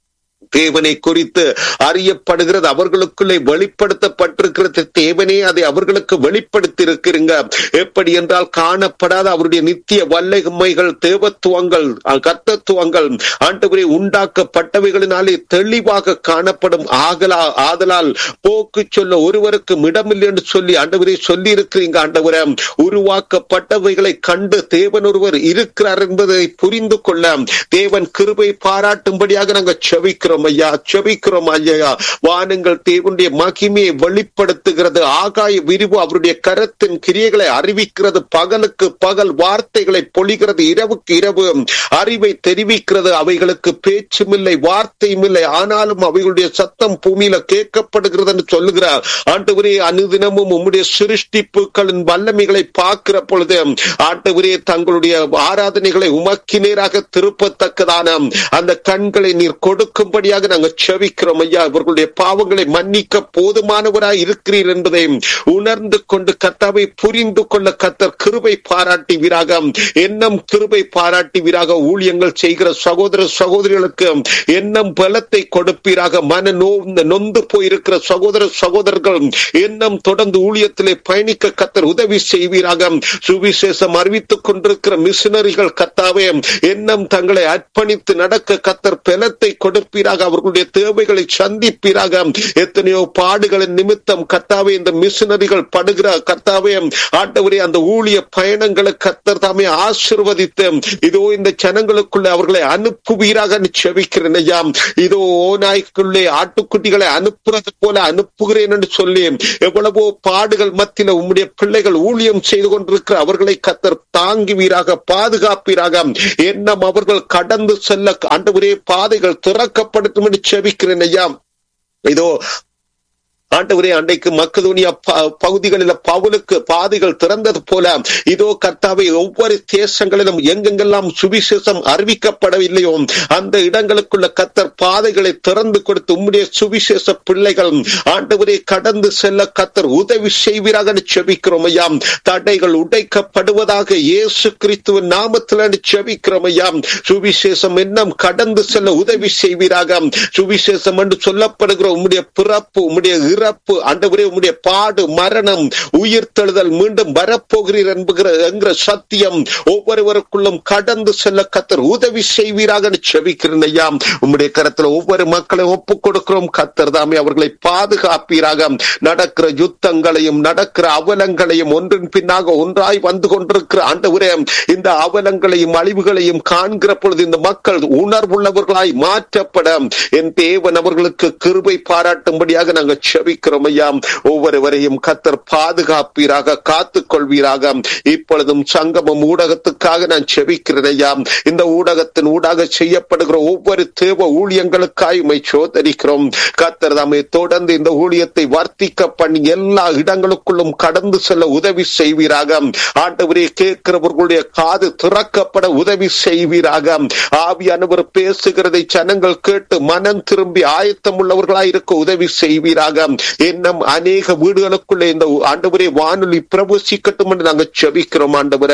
தேவனை குறித்து அறியப்படுகிறது அவர்களுக்குள்ளே வெளிப்படுத்தப்பட்டிருக்கிறது தேவனே அதை அவர்களுக்கு வெளிப்படுத்தி இருக்கிறீங்க எப்படி என்றால் காணப்படாத அவருடைய நித்திய வல்லமைகள் தேவத்துவங்கள் அஹ், கர்த்தத்துவங்கள் ஆண்டவரே உண்டாக்கப்பட்டவைகளினாலே தெளிவாக காணப்படும் ஆகலா ஆதலால் போக்கு சொல்ல ஒருவருக்கும் இடமில்லை என்று சொல்லி ஆண்டவரே சொல்லி இருக்கிறீங்க ஆண்டவரே உருவாக்கப்பட்டவைகளை கண்டு தேவன் ஒருவர் இருக்கிறார் என்பதை புரிந்து கொள்ள தேவன் கிருபை பாராட்டும்படியாக நாங்கள் செபிக்கிறோம் ஐயா செபிக்கிறோம் ஐயா வானங்கள் தேவனுடைய மகிமையை வெளிப்படுத்துகிறது ஆகாய விரிவு அவருடைய கரத்தின் கிரியைகளை அறிவிக்கிறது பகலுக்கு பகல் வார்த்தைகளை பொழிகிறது இரவுக்கு இரவு அறிவை தெரிவிக்கிறது அவைகளுக்கு பேச்சும் இல்லை வார்த்தையும் இல்லை ஆனாலும் அவைகளுடைய சத்தம் பூமியில கேட்கப்படுகிறது என்று சொல்லுகிறார் ஆண்டவரே அனுதினமும் உம்முடைய சிருஷ்டிப்புகளின் வல்லமைகளை பார்க்கிற பொழுது ஆண்டவரே தங்களுடைய ஆராதனைகளை உமக்கு நேராக திருப்பத்தக்கதான அந்த கண்களை நீர் கொடுக்கும்படி வரும்படியாக நாங்கள் செவிக்கிறோம் ஐயா இவர்களுடைய பாவங்களை மன்னிக்க போதுமானவராய் இருக்கிறீர் என்பதை உணர்ந்து கொண்டு கத்தாவை புரிந்து கொள்ள கத்தர் கிருபை பாராட்டி வீராக எண்ணம் கிருபை பாராட்டி வீராக ஊழியங்கள் செய்கிற சகோதர சகோதரிகளுக்கு எண்ணம் பலத்தை கொடுப்பீராக மன நோ நொந்து போயிருக்கிற சகோதர சகோதரர்கள் எண்ணம் தொடர்ந்து ஊழியத்திலே பயணிக்க கத்தர் உதவி செய்வீராக சுவிசேஷம் அறிவித்துக் கொண்டிருக்கிற மிஷினரிகள் கத்தாவே எண்ணம் தங்களை அர்ப்பணித்து நடக்க கத்தர் பலத்தை கொடுப்பீராக அவர்களுடைய தேவைகளை சந்திப்பீராக எத்தனையோ பாடுகளின் நிமித்தம் கத்தாவே இந்த மிஷினரிகள் படுகிற கத்தாவே ஆண்டவரே அந்த ஊழிய பயணங்களை கத்தர் தாமே ஆசிர்வதித்து இதோ இந்த ஜனங்களுக்குள்ள அவர்களை அனுப்புவீராக செவிக்கிறேன் ஐயா இதோ ஓநாய்க்குள்ளே ஆட்டுக்குட்டிகளை அனுப்புறது போல அனுப்புகிறேன் என்று சொல்லி எவ்வளவோ பாடுகள் மத்தியில உம்முடைய பிள்ளைகள் ஊழியம் செய்து கொண்டிருக்கிற அவர்களை கத்தர் தாங்குவீராக பாதுகாப்பீராக எண்ணம் அவர்கள் கடந்து செல்ல ஆண்டவரே பாதைகள் திறக்கப்படுத்தும் என்று செவிக்கிறேன் ஐயா இதோ ஆண்டவரே அன்றைக்கு மக்கதோனியா பகுதிகளில் பவுலுக்கு பாதைகள் திறந்தது போல இதோ கர்த்தாவை ஒவ்வொரு தேசங்களிலும் எங்கெங்கெல்லாம் சுவிசேஷம் அறிவிக்கப்படவில்லையோ அந்த இடங்களுக்குள்ள கத்தர் பாதைகளை திறந்து கொடுத்து உம்முடைய சுவிசேஷ பிள்ளைகள் ஆண்டவரே கடந்து செல்ல கத்தர் உதவி செய்வீராக செபிக்கிறோம் ஐயா தடைகள் உடைக்கப்படுவதாக இயேசு கிறிஸ்துவின் நாமத்தில் செபிக்கிறோம் ஐயா சுவிசேஷம் என்னும் கடந்து செல்ல உதவி செய்வீராக சுவிசேஷம் என்று சொல்லப்படுகிற உம்முடைய பிறப்பு உம்முடைய இறப்பு ஆண்டவரே உம்முடைய பாடு மரணம் உயிர் தழுதல் மீண்டும் வரப்போகிறீர் என்கிற என்கிற சத்தியம் ஒவ்வொருவருக்குள்ளும் கடந்து செல்ல கத்தர் உதவி செய்வீராக செபிக்கிறேன் ஐயா உம்முடைய கரத்துல ஒவ்வொரு மக்களை ஒப்புக் கொடுக்கிறோம் கத்தர் தாமே அவர்களை பாதுகாப்பீராக நடக்கிற யுத்தங்களையும் நடக்கிற அவலங்களையும் ஒன்றின் பின்னாக ஒன்றாய் வந்து கொண்டிருக்கிற ஆண்டவரே இந்த அவலங்களையும் அழிவுகளையும் காண்கிற பொழுது இந்த மக்கள் உணர்வுள்ளவர்களாய் மாற்றப்பட என் தேவன் அவர்களுக்கு கிருபை பாராட்டும்படியாக நாங்கள் செபிக்கிறோம் ஐயா ஒவ்வொருவரையும் கத்தர் பாதுகாப்பீராக காத்துக் கொள்வீராக இப்பொழுதும் சங்கமம் ஊடகத்துக்காக நான் செபிக்கிறேன் ஐயா இந்த ஊடகத்தின் ஊடாக செய்யப்படுகிற ஒவ்வொரு தேவ ஊழியங்களுக்காய் உமை சோதரிக்கிறோம் கத்தர் தாமே தொடர்ந்து இந்த ஊழியத்தை வர்த்திக்க பண்ணி எல்லா இடங்களுக்குள்ளும் கடந்து செல்ல உதவி செய்வீராக ஆண்டவரே கேட்கிறவர்களுடைய காது திறக்கப்பட உதவி செய்வீராக ஆவியானவர் பேசுகிறதை ஜனங்கள் கேட்டு மனம் திரும்பி ஆயத்தம் உள்ளவர்களாய் இருக்க உதவி செய்வீராக இன்னும் அநேக வீடுகளுக்குள்ளே இந்த ஆண்டவரே வானொலி பிரபுசிக்கட்டும் என்று நாங்கள் செபிக்கிறோம் ஆண்டவரை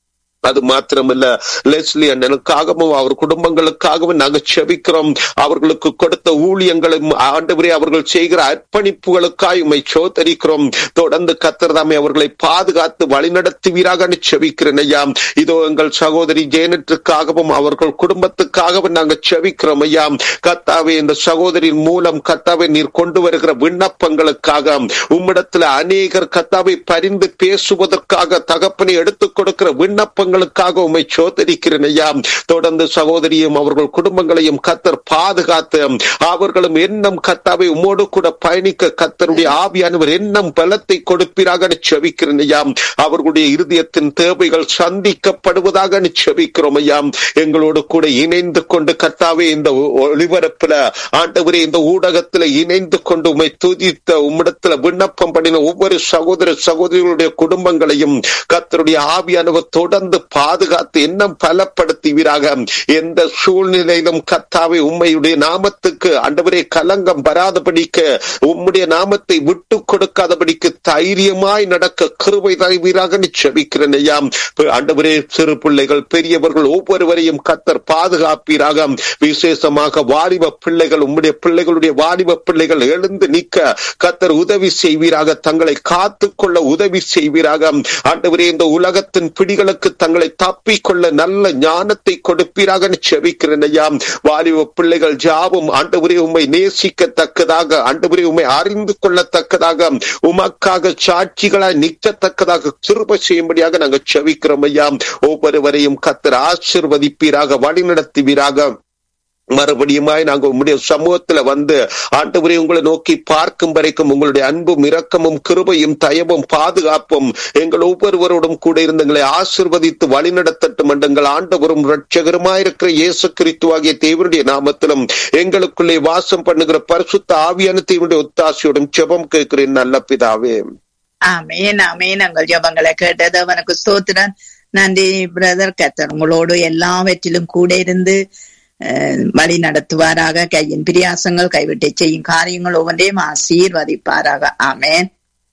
அது மாத்திரமல்ல லெஸ்லி அண்ணனுக்காகவும் அவர் குடும்பங்களுக்காகவும் நாங்கள் செபிக்கிறோம் அவர்களுக்கு கொடுத்த ஊழியங்களும் ஆண்டவரே அவர்கள் செய்கிற அர்ப்பணிப்புகளுக்காய் உண்மை சோதரிக்கிறோம் தொடர்ந்து கத்திரதாமே அவர்களை பாதுகாத்து வழிநடத்துவீராக செபிக்கிறேன் ஐயா இதோ எங்கள் சகோதரி ஜெயனற்றுக்காகவும் அவர்கள் குடும்பத்துக்காகவும் நாங்கள் செபிக்கிறோம் ஐயா கத்தாவே இந்த சகோதரின் மூலம் கத்தாவை நீர் கொண்டு வருகிற விண்ணப்பங்களுக்காக உம்மிடத்துல அநேகர் கத்தாவை பரிந்து பேசுவதற்காக தகப்பனை எடுத்துக் கொடுக்கிற விண்ணப்பங்களுக்காக உண்மை சோதரிக்கிறேன் ஐயா தொடர்ந்து சகோதரியும் அவர்கள் குடும்பங்களையும் கத்தர் பாதுகாத்து அவர்களும் எண்ணம் கத்தாவை உம்மோடு கூட பயணிக்க கத்தருடைய ஆவியானவர் எண்ணம் பலத்தை கொடுப்பீராக செபிக்கிறேன் ஐயா அவர்களுடைய இருதயத்தின் தேவைகள் சந்திக்கப்படுவதாக செபிக்கிறோம் ஐயா எங்களோடு கூட இணைந்து கொண்டு கத்தாவே இந்த ஒளிபரப்புல ஆண்டவரே இந்த ஊடகத்துல இணைந்து கொண்டு உண்மை துதித்த உம்மிடத்துல விண்ணப்பம் பண்ணின ஒவ்வொரு சகோதர சகோதரிகளுடைய குடும்பங்களையும் கத்தருடைய ஆவியானவர் தொடர்ந்து பாதுகாத்து எண்ணம் பலப்படுத்துவீராக எந்த சூழ்நிலையிலும் கத்தாவை உண்மையுடைய நாமத்துக்கு ஆண்டவரே கலங்கம் வராதபடிக்கு உம்முடைய நாமத்தை விட்டு கொடுக்காதபடிக்கு தைரியமாய் நடக்க கிருபை தருவீராக செபிக்கிறேன் ஐயா ஆண்டவரே சிறு பிள்ளைகள் பெரியவர்கள் ஒவ்வொருவரையும் கத்தர் பாதுகாப்பீராக விசேஷமாக வாலிப பிள்ளைகள் உம்முடைய பிள்ளைகளுடைய வாலிப பிள்ளைகள் எழுந்து நிற்க கத்தர் உதவி செய்வீராக தங்களை காத்துக்கொள்ள உதவி செய்வீராக ஆண்டவரே இந்த உலகத்தின் பிடிகளுக்கு தங்களை தப்பிக்கொள்ள நல்ல ஞானத்தை கொடுப்பீராக செபிக்கிறேன் ஐயா வாலிப பிள்ளைகள் ஜாவும் ஆண்டவரே உண்மை நேசிக்கத்தக்கதாக ஆண்டவரே உண்மை அறிந்து கொள்ளத்தக்கதாக உமக்காக சாட்சிகளாய் நிற்கத்தக்கதாக சிறுப செய்யும்படியாக நாங்கள் செவிக்கிறோம் ஐயா ஒவ்வொருவரையும் கத்தர் ஆசிர்வதிப்பீராக வழிநடத்துவீராக மறுபடியுமாய் நாங்க உங்களுடைய சமூகத்துல வந்து ஆண்டவரே உங்களை நோக்கி பார்க்கும் வரைக்கும் உங்களுடைய அன்பும் இரக்கமும் கிருபையும் தயவும் பாதுகாப்பும் எங்கள் ஒவ்வொருவரோடும் கூட இருந்து எங்களை ஆசிர்வதித்து வழிநடத்தட்டும் எங்கள் ஆண்டவரும் ரட்சகருமாயிருக்கிற இயேசு கிறிஸ்துவாகிய தேவனுடைய நாமத்திலும் எங்களுக்குள்ளே வாசம் பண்ணுகிற பரிசுத்த ஆவியான தேவனுடைய ஒத்தாசையோடும் செபம் கேட்கிறேன் நல்ல பிதாவே ஆமேன் ஆமேன் எங்கள் ஜபங்களை கேட்டது அவனுக்கு ஸ்தோத்திரன் நன்றி பிரதர் கத்தர் உங்களோடு எல்லாவற்றிலும் கூட இருந்து அஹ், வழி நடத்துவாராக கையின் பிரியாசங்கள் கைவிட்டு செய்யும் காரியங்கள் ஒவ்வொன்றையும் ஆசீர்வதிப்பாராக ஆமென்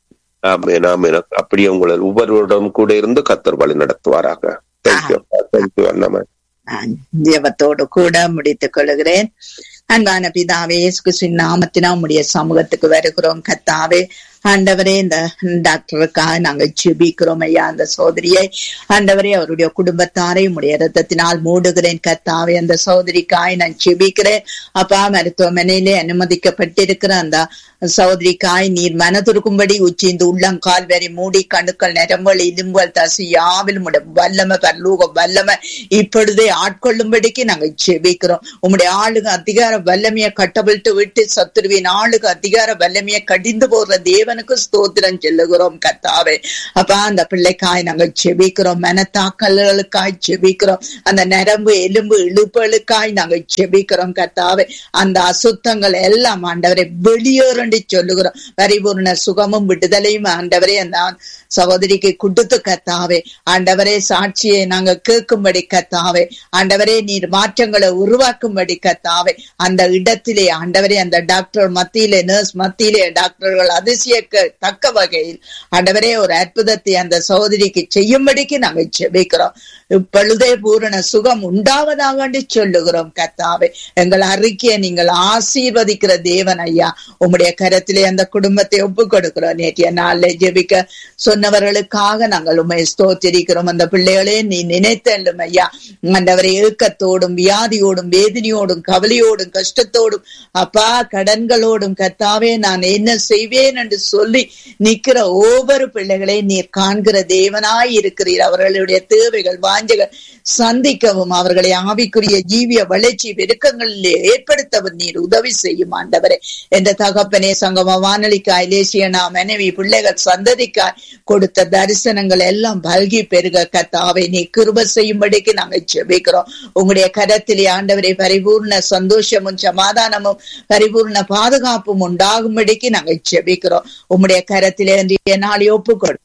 ஆமேன் ஆமேன் அப்படியே உங்களை ஒவ்வொருவரிடம் கூட இருந்து கத்தர் வழி நடத்துவாராக தேங்க்யூ தேங்க்யூ அண்ணாம நான் ஜெபத்தோடு கூட முடித்துக் கொள்கிறேன் அன்பான பிதாவே இயேசு கிறிஸ்துவின் நாமத்தினா உம்முடைய சமூகத்துக்கு வருகிறோம் கத்தாவே ஆண்டவரே இந்த டாக்டருக்காக நாங்கள் ஜெபிக்கிறோம் ஐயா அந்த சோதரியை ஆண்டவரே அவருடைய குடும்பத்தாரை உடைய ரத்தத்தினால் மூடுகிறேன் கத்தாவே அந்த சோதரிக்காய் நான் ஜெபிக்கிறேன் அப்பா மருத்துவமனையிலே அனுமதிக்கப்பட்டிருக்கிற அந்த சகோதரிக்காய் நீர் மனதுருக்கும்படி உச்சி இந்த உள்ளங்கால் வரை மூடி கணுக்கள் நரம்பல் இலும்பல் தசு யாவிலும் உடைய வல்லமை பரலூக வல்லமை இப்பொழுதே ஆட்கொள்ளும்படிக்கு நாங்கள் ஜெபிக்கிறோம் உம்முடைய ஆளுக அதிகார வல்லமையை கட்டவிழ்த்து விட்டு சத்துருவின் ஆளுக அதிகார வல்லமையை கடிந்து போடுற தேவனுக்கு ஸ்தோத்திரம் செல்லுகிறோம் கத்தாவே அப்பா அந்த பிள்ளைக்காய் நாங்கள் ஜெபிக்கிறோம் மனத்தாக்கல்களுக்காய் ஜெபிக்கிறோம் அந்த நரம்பு எலும்பு இழுப்புகளுக்காய் நாங்கள் ஜெபிக்கிறோம் கத்தாவே அந்த அசுத்தங்கள் எல்லாம் ஆண்டவரை வெளியேறண்டி சொல்லுகிறோம் பரிபூர்ண சுகமும் விடுதலையும் ஆண்டவரே அந்த சகோதரிக்கு கொடுத்து கத்தாவே ஆண்டவரே சாட்சியை நாங்க கேட்கும்படி கத்தாவே ஆண்டவரே நீர் மாற்றங்களை உருவாக்கும்படி கத்தாவே அந்த இடத்திலே ஆண்டவரே அந்த டாக்டர் மத்தியிலே நர்ஸ் மத்தியிலே டாக்டர்கள் அதிசயக்க தக்க வகையில் ஆண்டவரே ஒரு அற்புதத்தை அந்த சகோதரிக்கு செய்யும்படிக்கு நாங்க ஜெபிக்கிறோம் இப்பொழுதே பூரண சுகம் உண்டாவதாக என்று சொல்லுகிறோம் கத்தாவே எங்கள் அறிக்கையை நீங்கள் ஆசீர்வதிக்கிற தேவன் ஐயா உம்முடைய கரத்திலே அந்த குடும்பத்தை ஒப்பு கொடுக்கிறோம் நேற்றைய நாளிலே ஜெபிக்க சொன்னவர்களுக்காக நாங்கள் உண்மை ஸ்தோத்திரிக்கிறோம் அந்த பிள்ளைகளே நீ நினைத்தல்லும் ஐயா ஆண்டவரை ஏக்கத்தோடும் வியாதியோடும் வேதனையோடும் கவலையோடும் கஷ்டத்தோடும் அப்பா கடன்களோடும் கத்தாவே நான் என்ன செய்வேன் என்று சொல்லி நிக்கிற ஒவ்வொரு பிள்ளைகளை நீர் காண்கிற தேவனாய் இருக்கிறீர் அவர்களுடைய தேவைகள் வாஞ்சைகள் சந்திக்கவும் அவர்களை ஆவிக்குரிய ஜீவிய வளர்ச்சி பெருக்கங்களிலே ஏற்படுத்தவும் நீர் உதவி செய்யும் ஆண்டவரே என்ற தகப்பனே சங்கம வானொலிக்காய் லேசியனா மனைவி பிள்ளைகள் சந்ததிக்காய் கொடுத்த தரிசனங்கள் எல்லாம் பல்கி பெருக கத்தாவை நீ கிருப செய்யும்படிக்கு நாங்கள் ஜெபிக்கிறோம் உங்களுடைய கரத்திலே ஆண்டவரை பரிபூர்ண சந்தோஷமும் சமாதானமும் பரிபூர்ண பாதுகாப்பும் உண்டாகும்படிக்கு நாங்கள் ஜெபிக்கிறோம் உம்முடைய கரத்திலே இன்றைய நாளை ஒப்புக்கொடு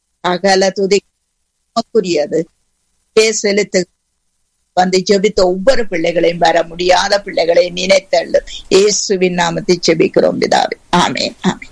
அகல துதி உமக்குரியது செலுத்து வந்து ஜெபித்த ஒவ்வொரு பிள்ளைகளையும் வர முடியாத பிள்ளைகளை நினைத்தள்ளு இயேசுவின் நாமத்தை ஜெபிக்கிறோம் பிதாவே ஆமென் ஆமென்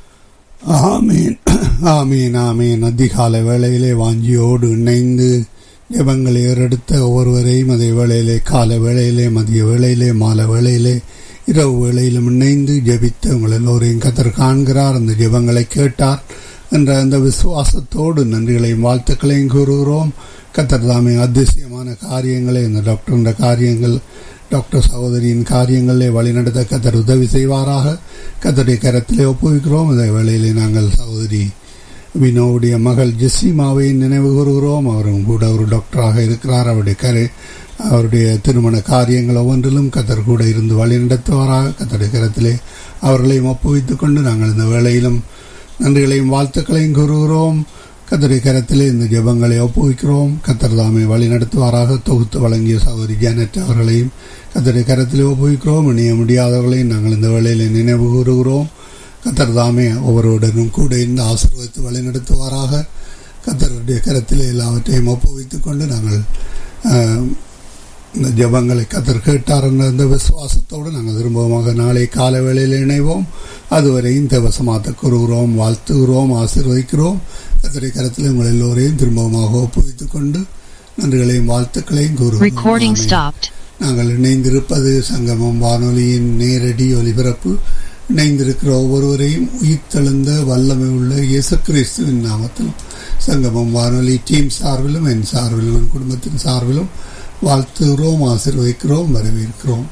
ஆமீன் ஆமீன் ஆமீன் அதிகாலை வேளையிலே வாஞ்சியோடு இணைந்து ஜெபங்களை ஏறெடுத்த ஒவ்வொருவரையும் அதே வேளையிலே காலை வேளையிலே மதிய வேளையிலே மாலை வேளையிலே இரவு வேளையிலும் இணைந்து ஜெபித்த உங்கள் எல்லோரையும் கத்தர் காண்கிறார் அந்த ஜெபங்களை கேட்டார் என்ற அந்த விசுவாசத்தோடு நன்றிகளையும் வாழ்த்துக்களையும் கூறுகிறோம் கத்தர் தாமே அதிசயமான காரியங்களை இந்த டாக்டருடைய காரியங்கள் டாக்டர் சகோதரியின் காரியங்களிலே வழிநடத்த கத்தர் உதவி செய்வாராக கத்தருடைய கரத்திலே ஒப்புவிக்கிறோம் இந்த வேளையிலே நாங்கள் சகோதரி வினோவுடைய மகள் ஜெஸ்ஸிமாவை நினைவு கூறுகிறோம் அவரும் கூட ஒரு டாக்டராக இருக்கிறார் அவருடைய கரை அவருடைய திருமண காரியங்கள் ஒவ்வொன்றிலும் கத்தர் கூட இருந்து வழிநடத்துவாராக கத்தருடைய கரத்திலே அவர்களையும் ஒப்புவித்துக் கொண்டு நாங்கள் இந்த வேளையிலும் நன்றிகளையும் வாழ்த்துக்களையும் கூறுகிறோம் கத்தருடைய கரத்திலே இந்த ஜெபங்களை ஒப்புவிக்கிறோம் கத்தர் தாமே வழி நடத்துவாராக தொகுத்து வழங்கிய சகோதரி ஜானட் அவர்களையும் கத்தருடைய கரத்திலே ஒப்புவிக்கிறோம் இணைய முடியாதவர்களையும் நாங்கள் இந்த வேளையில நினைவு கூறுகிறோம் கத்தர் தாமே ஒவ்வொருவருடனும் கூட இருந்து ஆசீர்வதித்து வழி நடத்துவாராக கத்தருடைய கரத்திலே எல்லாவற்றையும் ஒப்புவித்துக் கொண்டு நாங்கள் ஆஹ், இந்த ஜெபங்களை கத்தர் கேட்டார் என்ற இந்த விசுவாசத்தோடு நாங்கள் திரும்பமாக நாளை காலை வேளையில் இணைவோம் அதுவரையும் தேவசமாத்த கூறுகிறோம் வாழ்த்துகிறோம் ஆசீர்வதிக்கிறோம் கத்தரை கரத்தில் உங்கள் எல்லோரையும் திரும்பமாக ஒப்புவித்துக் கொண்டு நன்றிகளையும் வாழ்த்துக்களையும் கூறுகிறோம் Recording ஆமென். stopped. நாங்கள் இணைந்திருப்பது சங்கமம் வானொலியின் நேரடி ஒலிபரப்பு இணைந்திருக்கிற ஒவ்வொருவரையும் உயிர்த்தெழுந்த வல்லமை உள்ள இயேசு கிறிஸ்துவின் நாமத்திலும் சங்கமம் வானொலி டீம் சார்பிலும் என் சார்பிலும் என் குடும்பத்தின் சார்பிலும் வாழ்த்துகிறோம் ஆசீர்வதிக்கிறோம் வரவேற்கிறோம்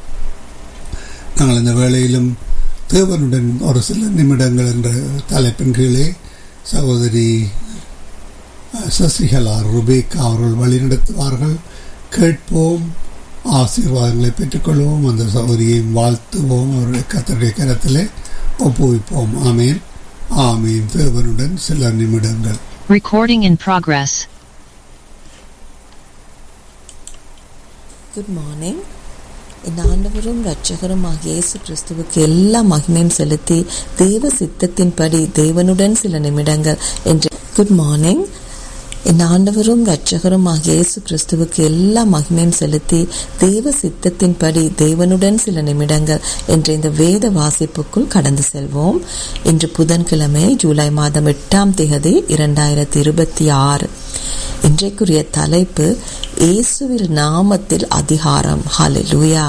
நாங்கள் இந்த வேளையிலும் தேவனுடன் ஒரு சில நிமிடங்கள் என்ற தலைப்பின் கீழே சகோதரி அஹ், சசிகலா ருபேக்கா அவர்கள் வழிநடத்துவார்கள் கேட்போம் ஆசீர்வாதங்களை பெற்றுக்கொள்வோம் அந்த சௌகரியம் வாழ்த்துவோம் அவருடைய கத்தருடைய கரத்திலே ஒப்புவிப்போம் ஆமேன் ஆமீன் தேவனுடன் சில நிமிடங்கள் Recording in progress. Good morning இந்த ஆண்டவரும் இரட்சகரும் ஆகிய இயேசு கிறிஸ்துவுக்கு எல்லா மகிமையும் செலுத்தி தேவ சித்தத்தின்படி தேவனுடன் சில நிமிடங்கள் என்று குட் மார்னிங் என் ஆண்டவரும் இரட்சகரும் ஆகிய இயேசு கிறிஸ்துவுக்கு எல்லா மகிமையும் செலுத்தி தேவ சித்தத்தின்படி தேவனுடன் சில நிமிடங்கள் என்ற இந்த வேத வாசிப்புக்குள் கடந்து செல்வோம் இன்று புதன்கிழமை ஜூலை மாதம் எட்டாம் தேதி இரண்டாயிரத்தி இருபத்தி ஆறு இன்றைக்குரிய தலைப்பு இயேசுவில் நாமத்தில் அதிகாரம் ஹalleluya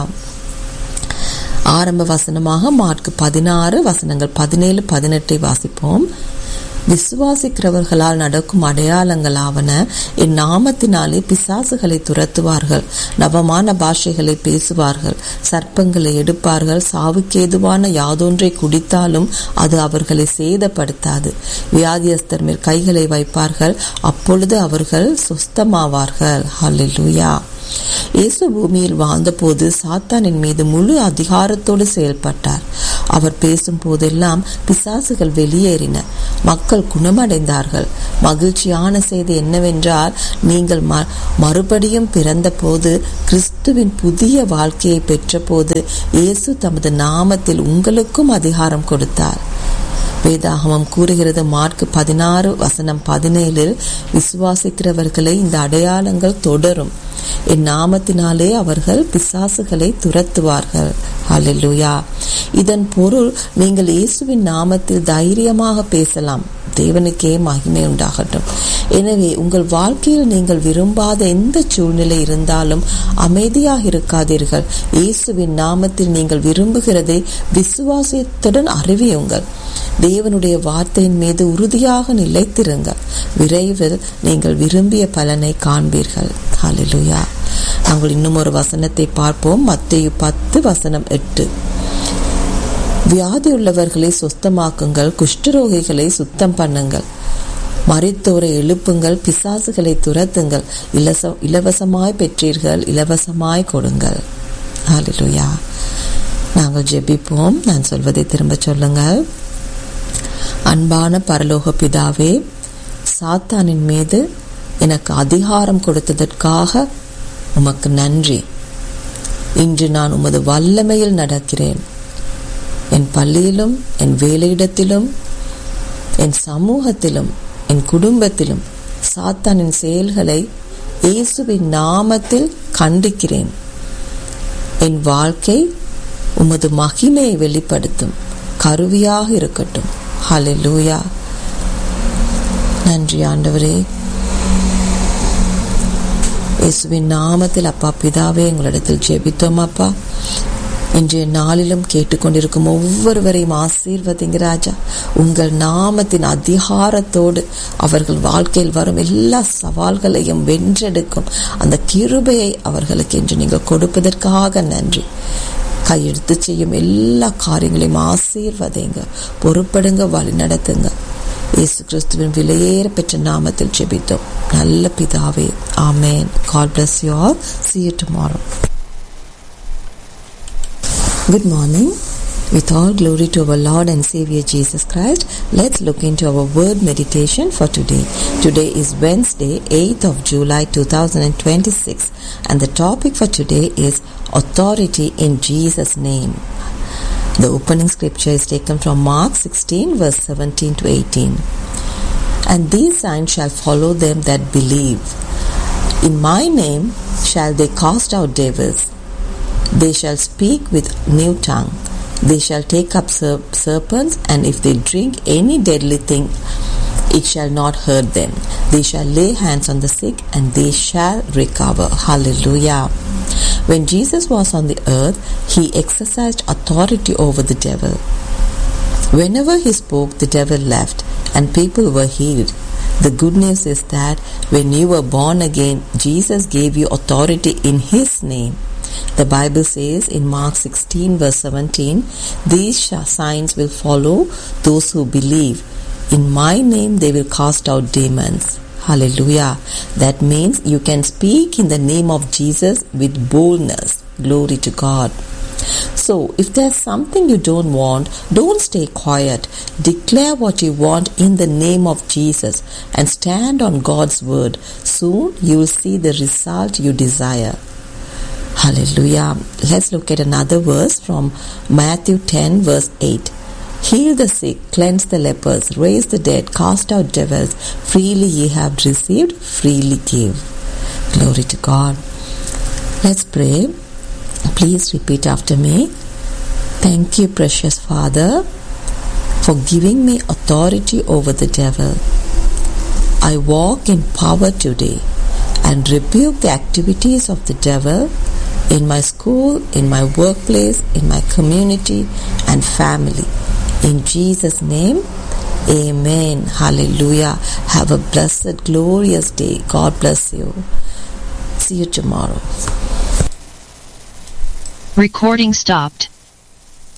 ஆரம்ப வசனமாக மார்க் பதினாறு வசனங்கள் பதினேழு பதினெட்டை வாசிப்போம் விசுவாசிக்கிறவர்களால் நடக்கும் அடையாளங்களாவன என் நாமத்தினாலே பிசாசுகளை துரத்துவார்கள் நவமான பாஷைகளை பேசுவார்கள் சர்ப்பங்களை எடுப்பார்கள் சாவுக்கேதுவான யாதொன்றை குடித்தாலும் அது அவர்களை சேதப்படுத்தாது வியாதியஸ்தர் மேல் கைகளை வைப்பார்கள் அப்பொழுது அவர்கள் சுஸ்தமாவார்கள் ஹalleluya இயேசு பூமியில் வாழ்ந்தபோது சாத்தானின் மீது முழு அதிகாரத்தோடு செயல்பட்டார் அவர் பேசும் போதெல்லாம் பிசாசுகள் வெளியேறின மக்கள் குணமடைந்தார்கள் மகிழ்ச்சியான செய்தி என்னவென்றால் நீங்கள் மறுபடியும் பிறந்தபோது கிறிஸ்துவின் புதிய வாழ்க்கையை பெற்றபோது இயேசு தமது நாமத்தில் உங்களுக்கும் அதிகாரம் கொடுத்தார் வேதாகமம் கூறுகிறது மார்க் பதினாறு வசனம் பதினேழில் விசுவாசிக்கிறவர்களை இந்த அடையாளங்கள் தொடரும் என் நாமத்தினாலே அவர்கள் பிசாசுகளை துரத்துவார்கள் ஹalleluya இதன் பொருள் நீங்கள் இயேசுவின் நாமத்தில் தைரியமாக பேசலாம் தேவனுக்கே மகிமை உண்டாகட்டும் எனவே உங்கள் வாழ்க்கையில் நீங்கள் விரும்பாத எந்த சூழ்நிலை இருந்தாலும் அமைதியாக இருக்காதீர்கள் இயேசுவின் நாமத்தில் நீங்கள் விரும்புகிறதை விசுவாசத்துடன் அறிவியுங்கள் தேவனுடைய வார்த்தையின் மீது உறுதியாக நிலைத்திருங்கள் விரைவில் நீங்கள் விரும்பிய பலனை காண்பீர்கள் ஹalleluya நாங்கள் இன்னும் ஒரு வசனத்தை பார்ப்போம் மத்தேயு பத்து வசனம் எட்டு வியாதி உள்ளவர்களை சுத்தமாக்குங்கள் குஷ்டரோகிகளை சுத்தம் பண்ணுங்கள் மறித்தோரை எழுப்புங்கள் பிசாசுகளை துரத்துங்கள் இலச இலவசமாய் பெற்றீர்கள் இலவசமாய் கொடுங்கள் ஹalleluya நாங்கள் ஜெபிப்போம் நான் சொல்வதை திரும்ப சொல்லுங்கள் அன்பான பரலோக பிதாவே சாத்தானின் மீது எனக்கு அதிகாரம் கொடுத்ததற்காக உமக்கு நன்றி இன்று நான் உமது வல்லமையில் நடக்கிறேன் என் பள்ளியிலும் என் வேலையிடத்திலும் என் சமூகத்திலும் என் குடும்பத்திலும் சாத்தானின் செயல்களை இயேசுவின் நாமத்தில் கண்டிக்கிறேன் என் வாழ்க்கை உமது மகிமையை வெளிப்படுத்தும் கருவியாக இருக்கட்டும் ஹalleluya நன்றி ஆண்டவரே இயேசுவின் நாமத்தில் அப்பா பிதாவே எங்களிடத்தில் ஜெபித்தோம் அப்பா இன்றைய நாளிலும் கேட்டுக்கொண்டிருக்கும் ஒவ்வொருவரையும் ஆசீர்வதிங்க ராஜா உங்கள் நாமத்தின் அதிகாரத்தோடு அவர்கள் வாழ்க்கையில் வரும் எல்லா சவால்களையும் வென்றெடுக்கும் அந்த கிருபையை அவர்களுக்கு என்று நீங்கள் கொடுப்பதற்காக நன்றி கையெடுத்து செய்யும் எல்லா காரியங்களையும் ஆசீர்வதைங்க பொறுப்படுங்க வழி நடத்துங்க இயேசு கிறிஸ்துவின் விலையேற பெற்ற நாமத்தில் ஜெபித்தோம் நல்ல பிதாவே ஆமேன் God bless you all see you tomorrow good morning With all glory to our Lord and Savior Jesus Christ, let's look into our word meditation for today. Today is Wednesday, 8th of July 2026, and the topic for today is authority in Jesus' name. The opening scripture is taken from Mark 16, verse 17 to 18. And these signs shall follow them that believe. In my name shall they cast out devils. They shall speak with new tongue. They shall take up ser- serpents, and if they drink any deadly thing, it shall not hurt them. They shall lay hands on the sick, and they shall recover. Hallelujah. When Jesus was on the earth, he exercised authority over the devil. Whenever he spoke, the devil left, and people were healed. The good news is that when you were born again, Jesus gave you authority in his name. The Bible says in Mark 16, verse 17, These signs will follow those who believe. In my name they will cast out demons. Hallelujah. That means you can speak in the name of Jesus with boldness. Glory to God. So, if there's something you don't want, don't stay quiet. Declare what you want in the name of Jesus and stand on God's word. Soon you will see the result you desire. Hallelujah. Let's look at another verse from Matthew 10, verse 8. Heal the sick, cleanse the lepers, raise the dead, cast out devils. Freely ye have received, freely give. Glory to God. Let's pray. Please repeat after me. Thank you, precious Father, for giving me authority over the devil. I walk in power today and rebuke the activities of the devil in my school, in my workplace, in my community and family. In Jesus' name, Amen. Hallelujah. Have a blessed, glorious day. God bless you. See you tomorrow. Recording stopped.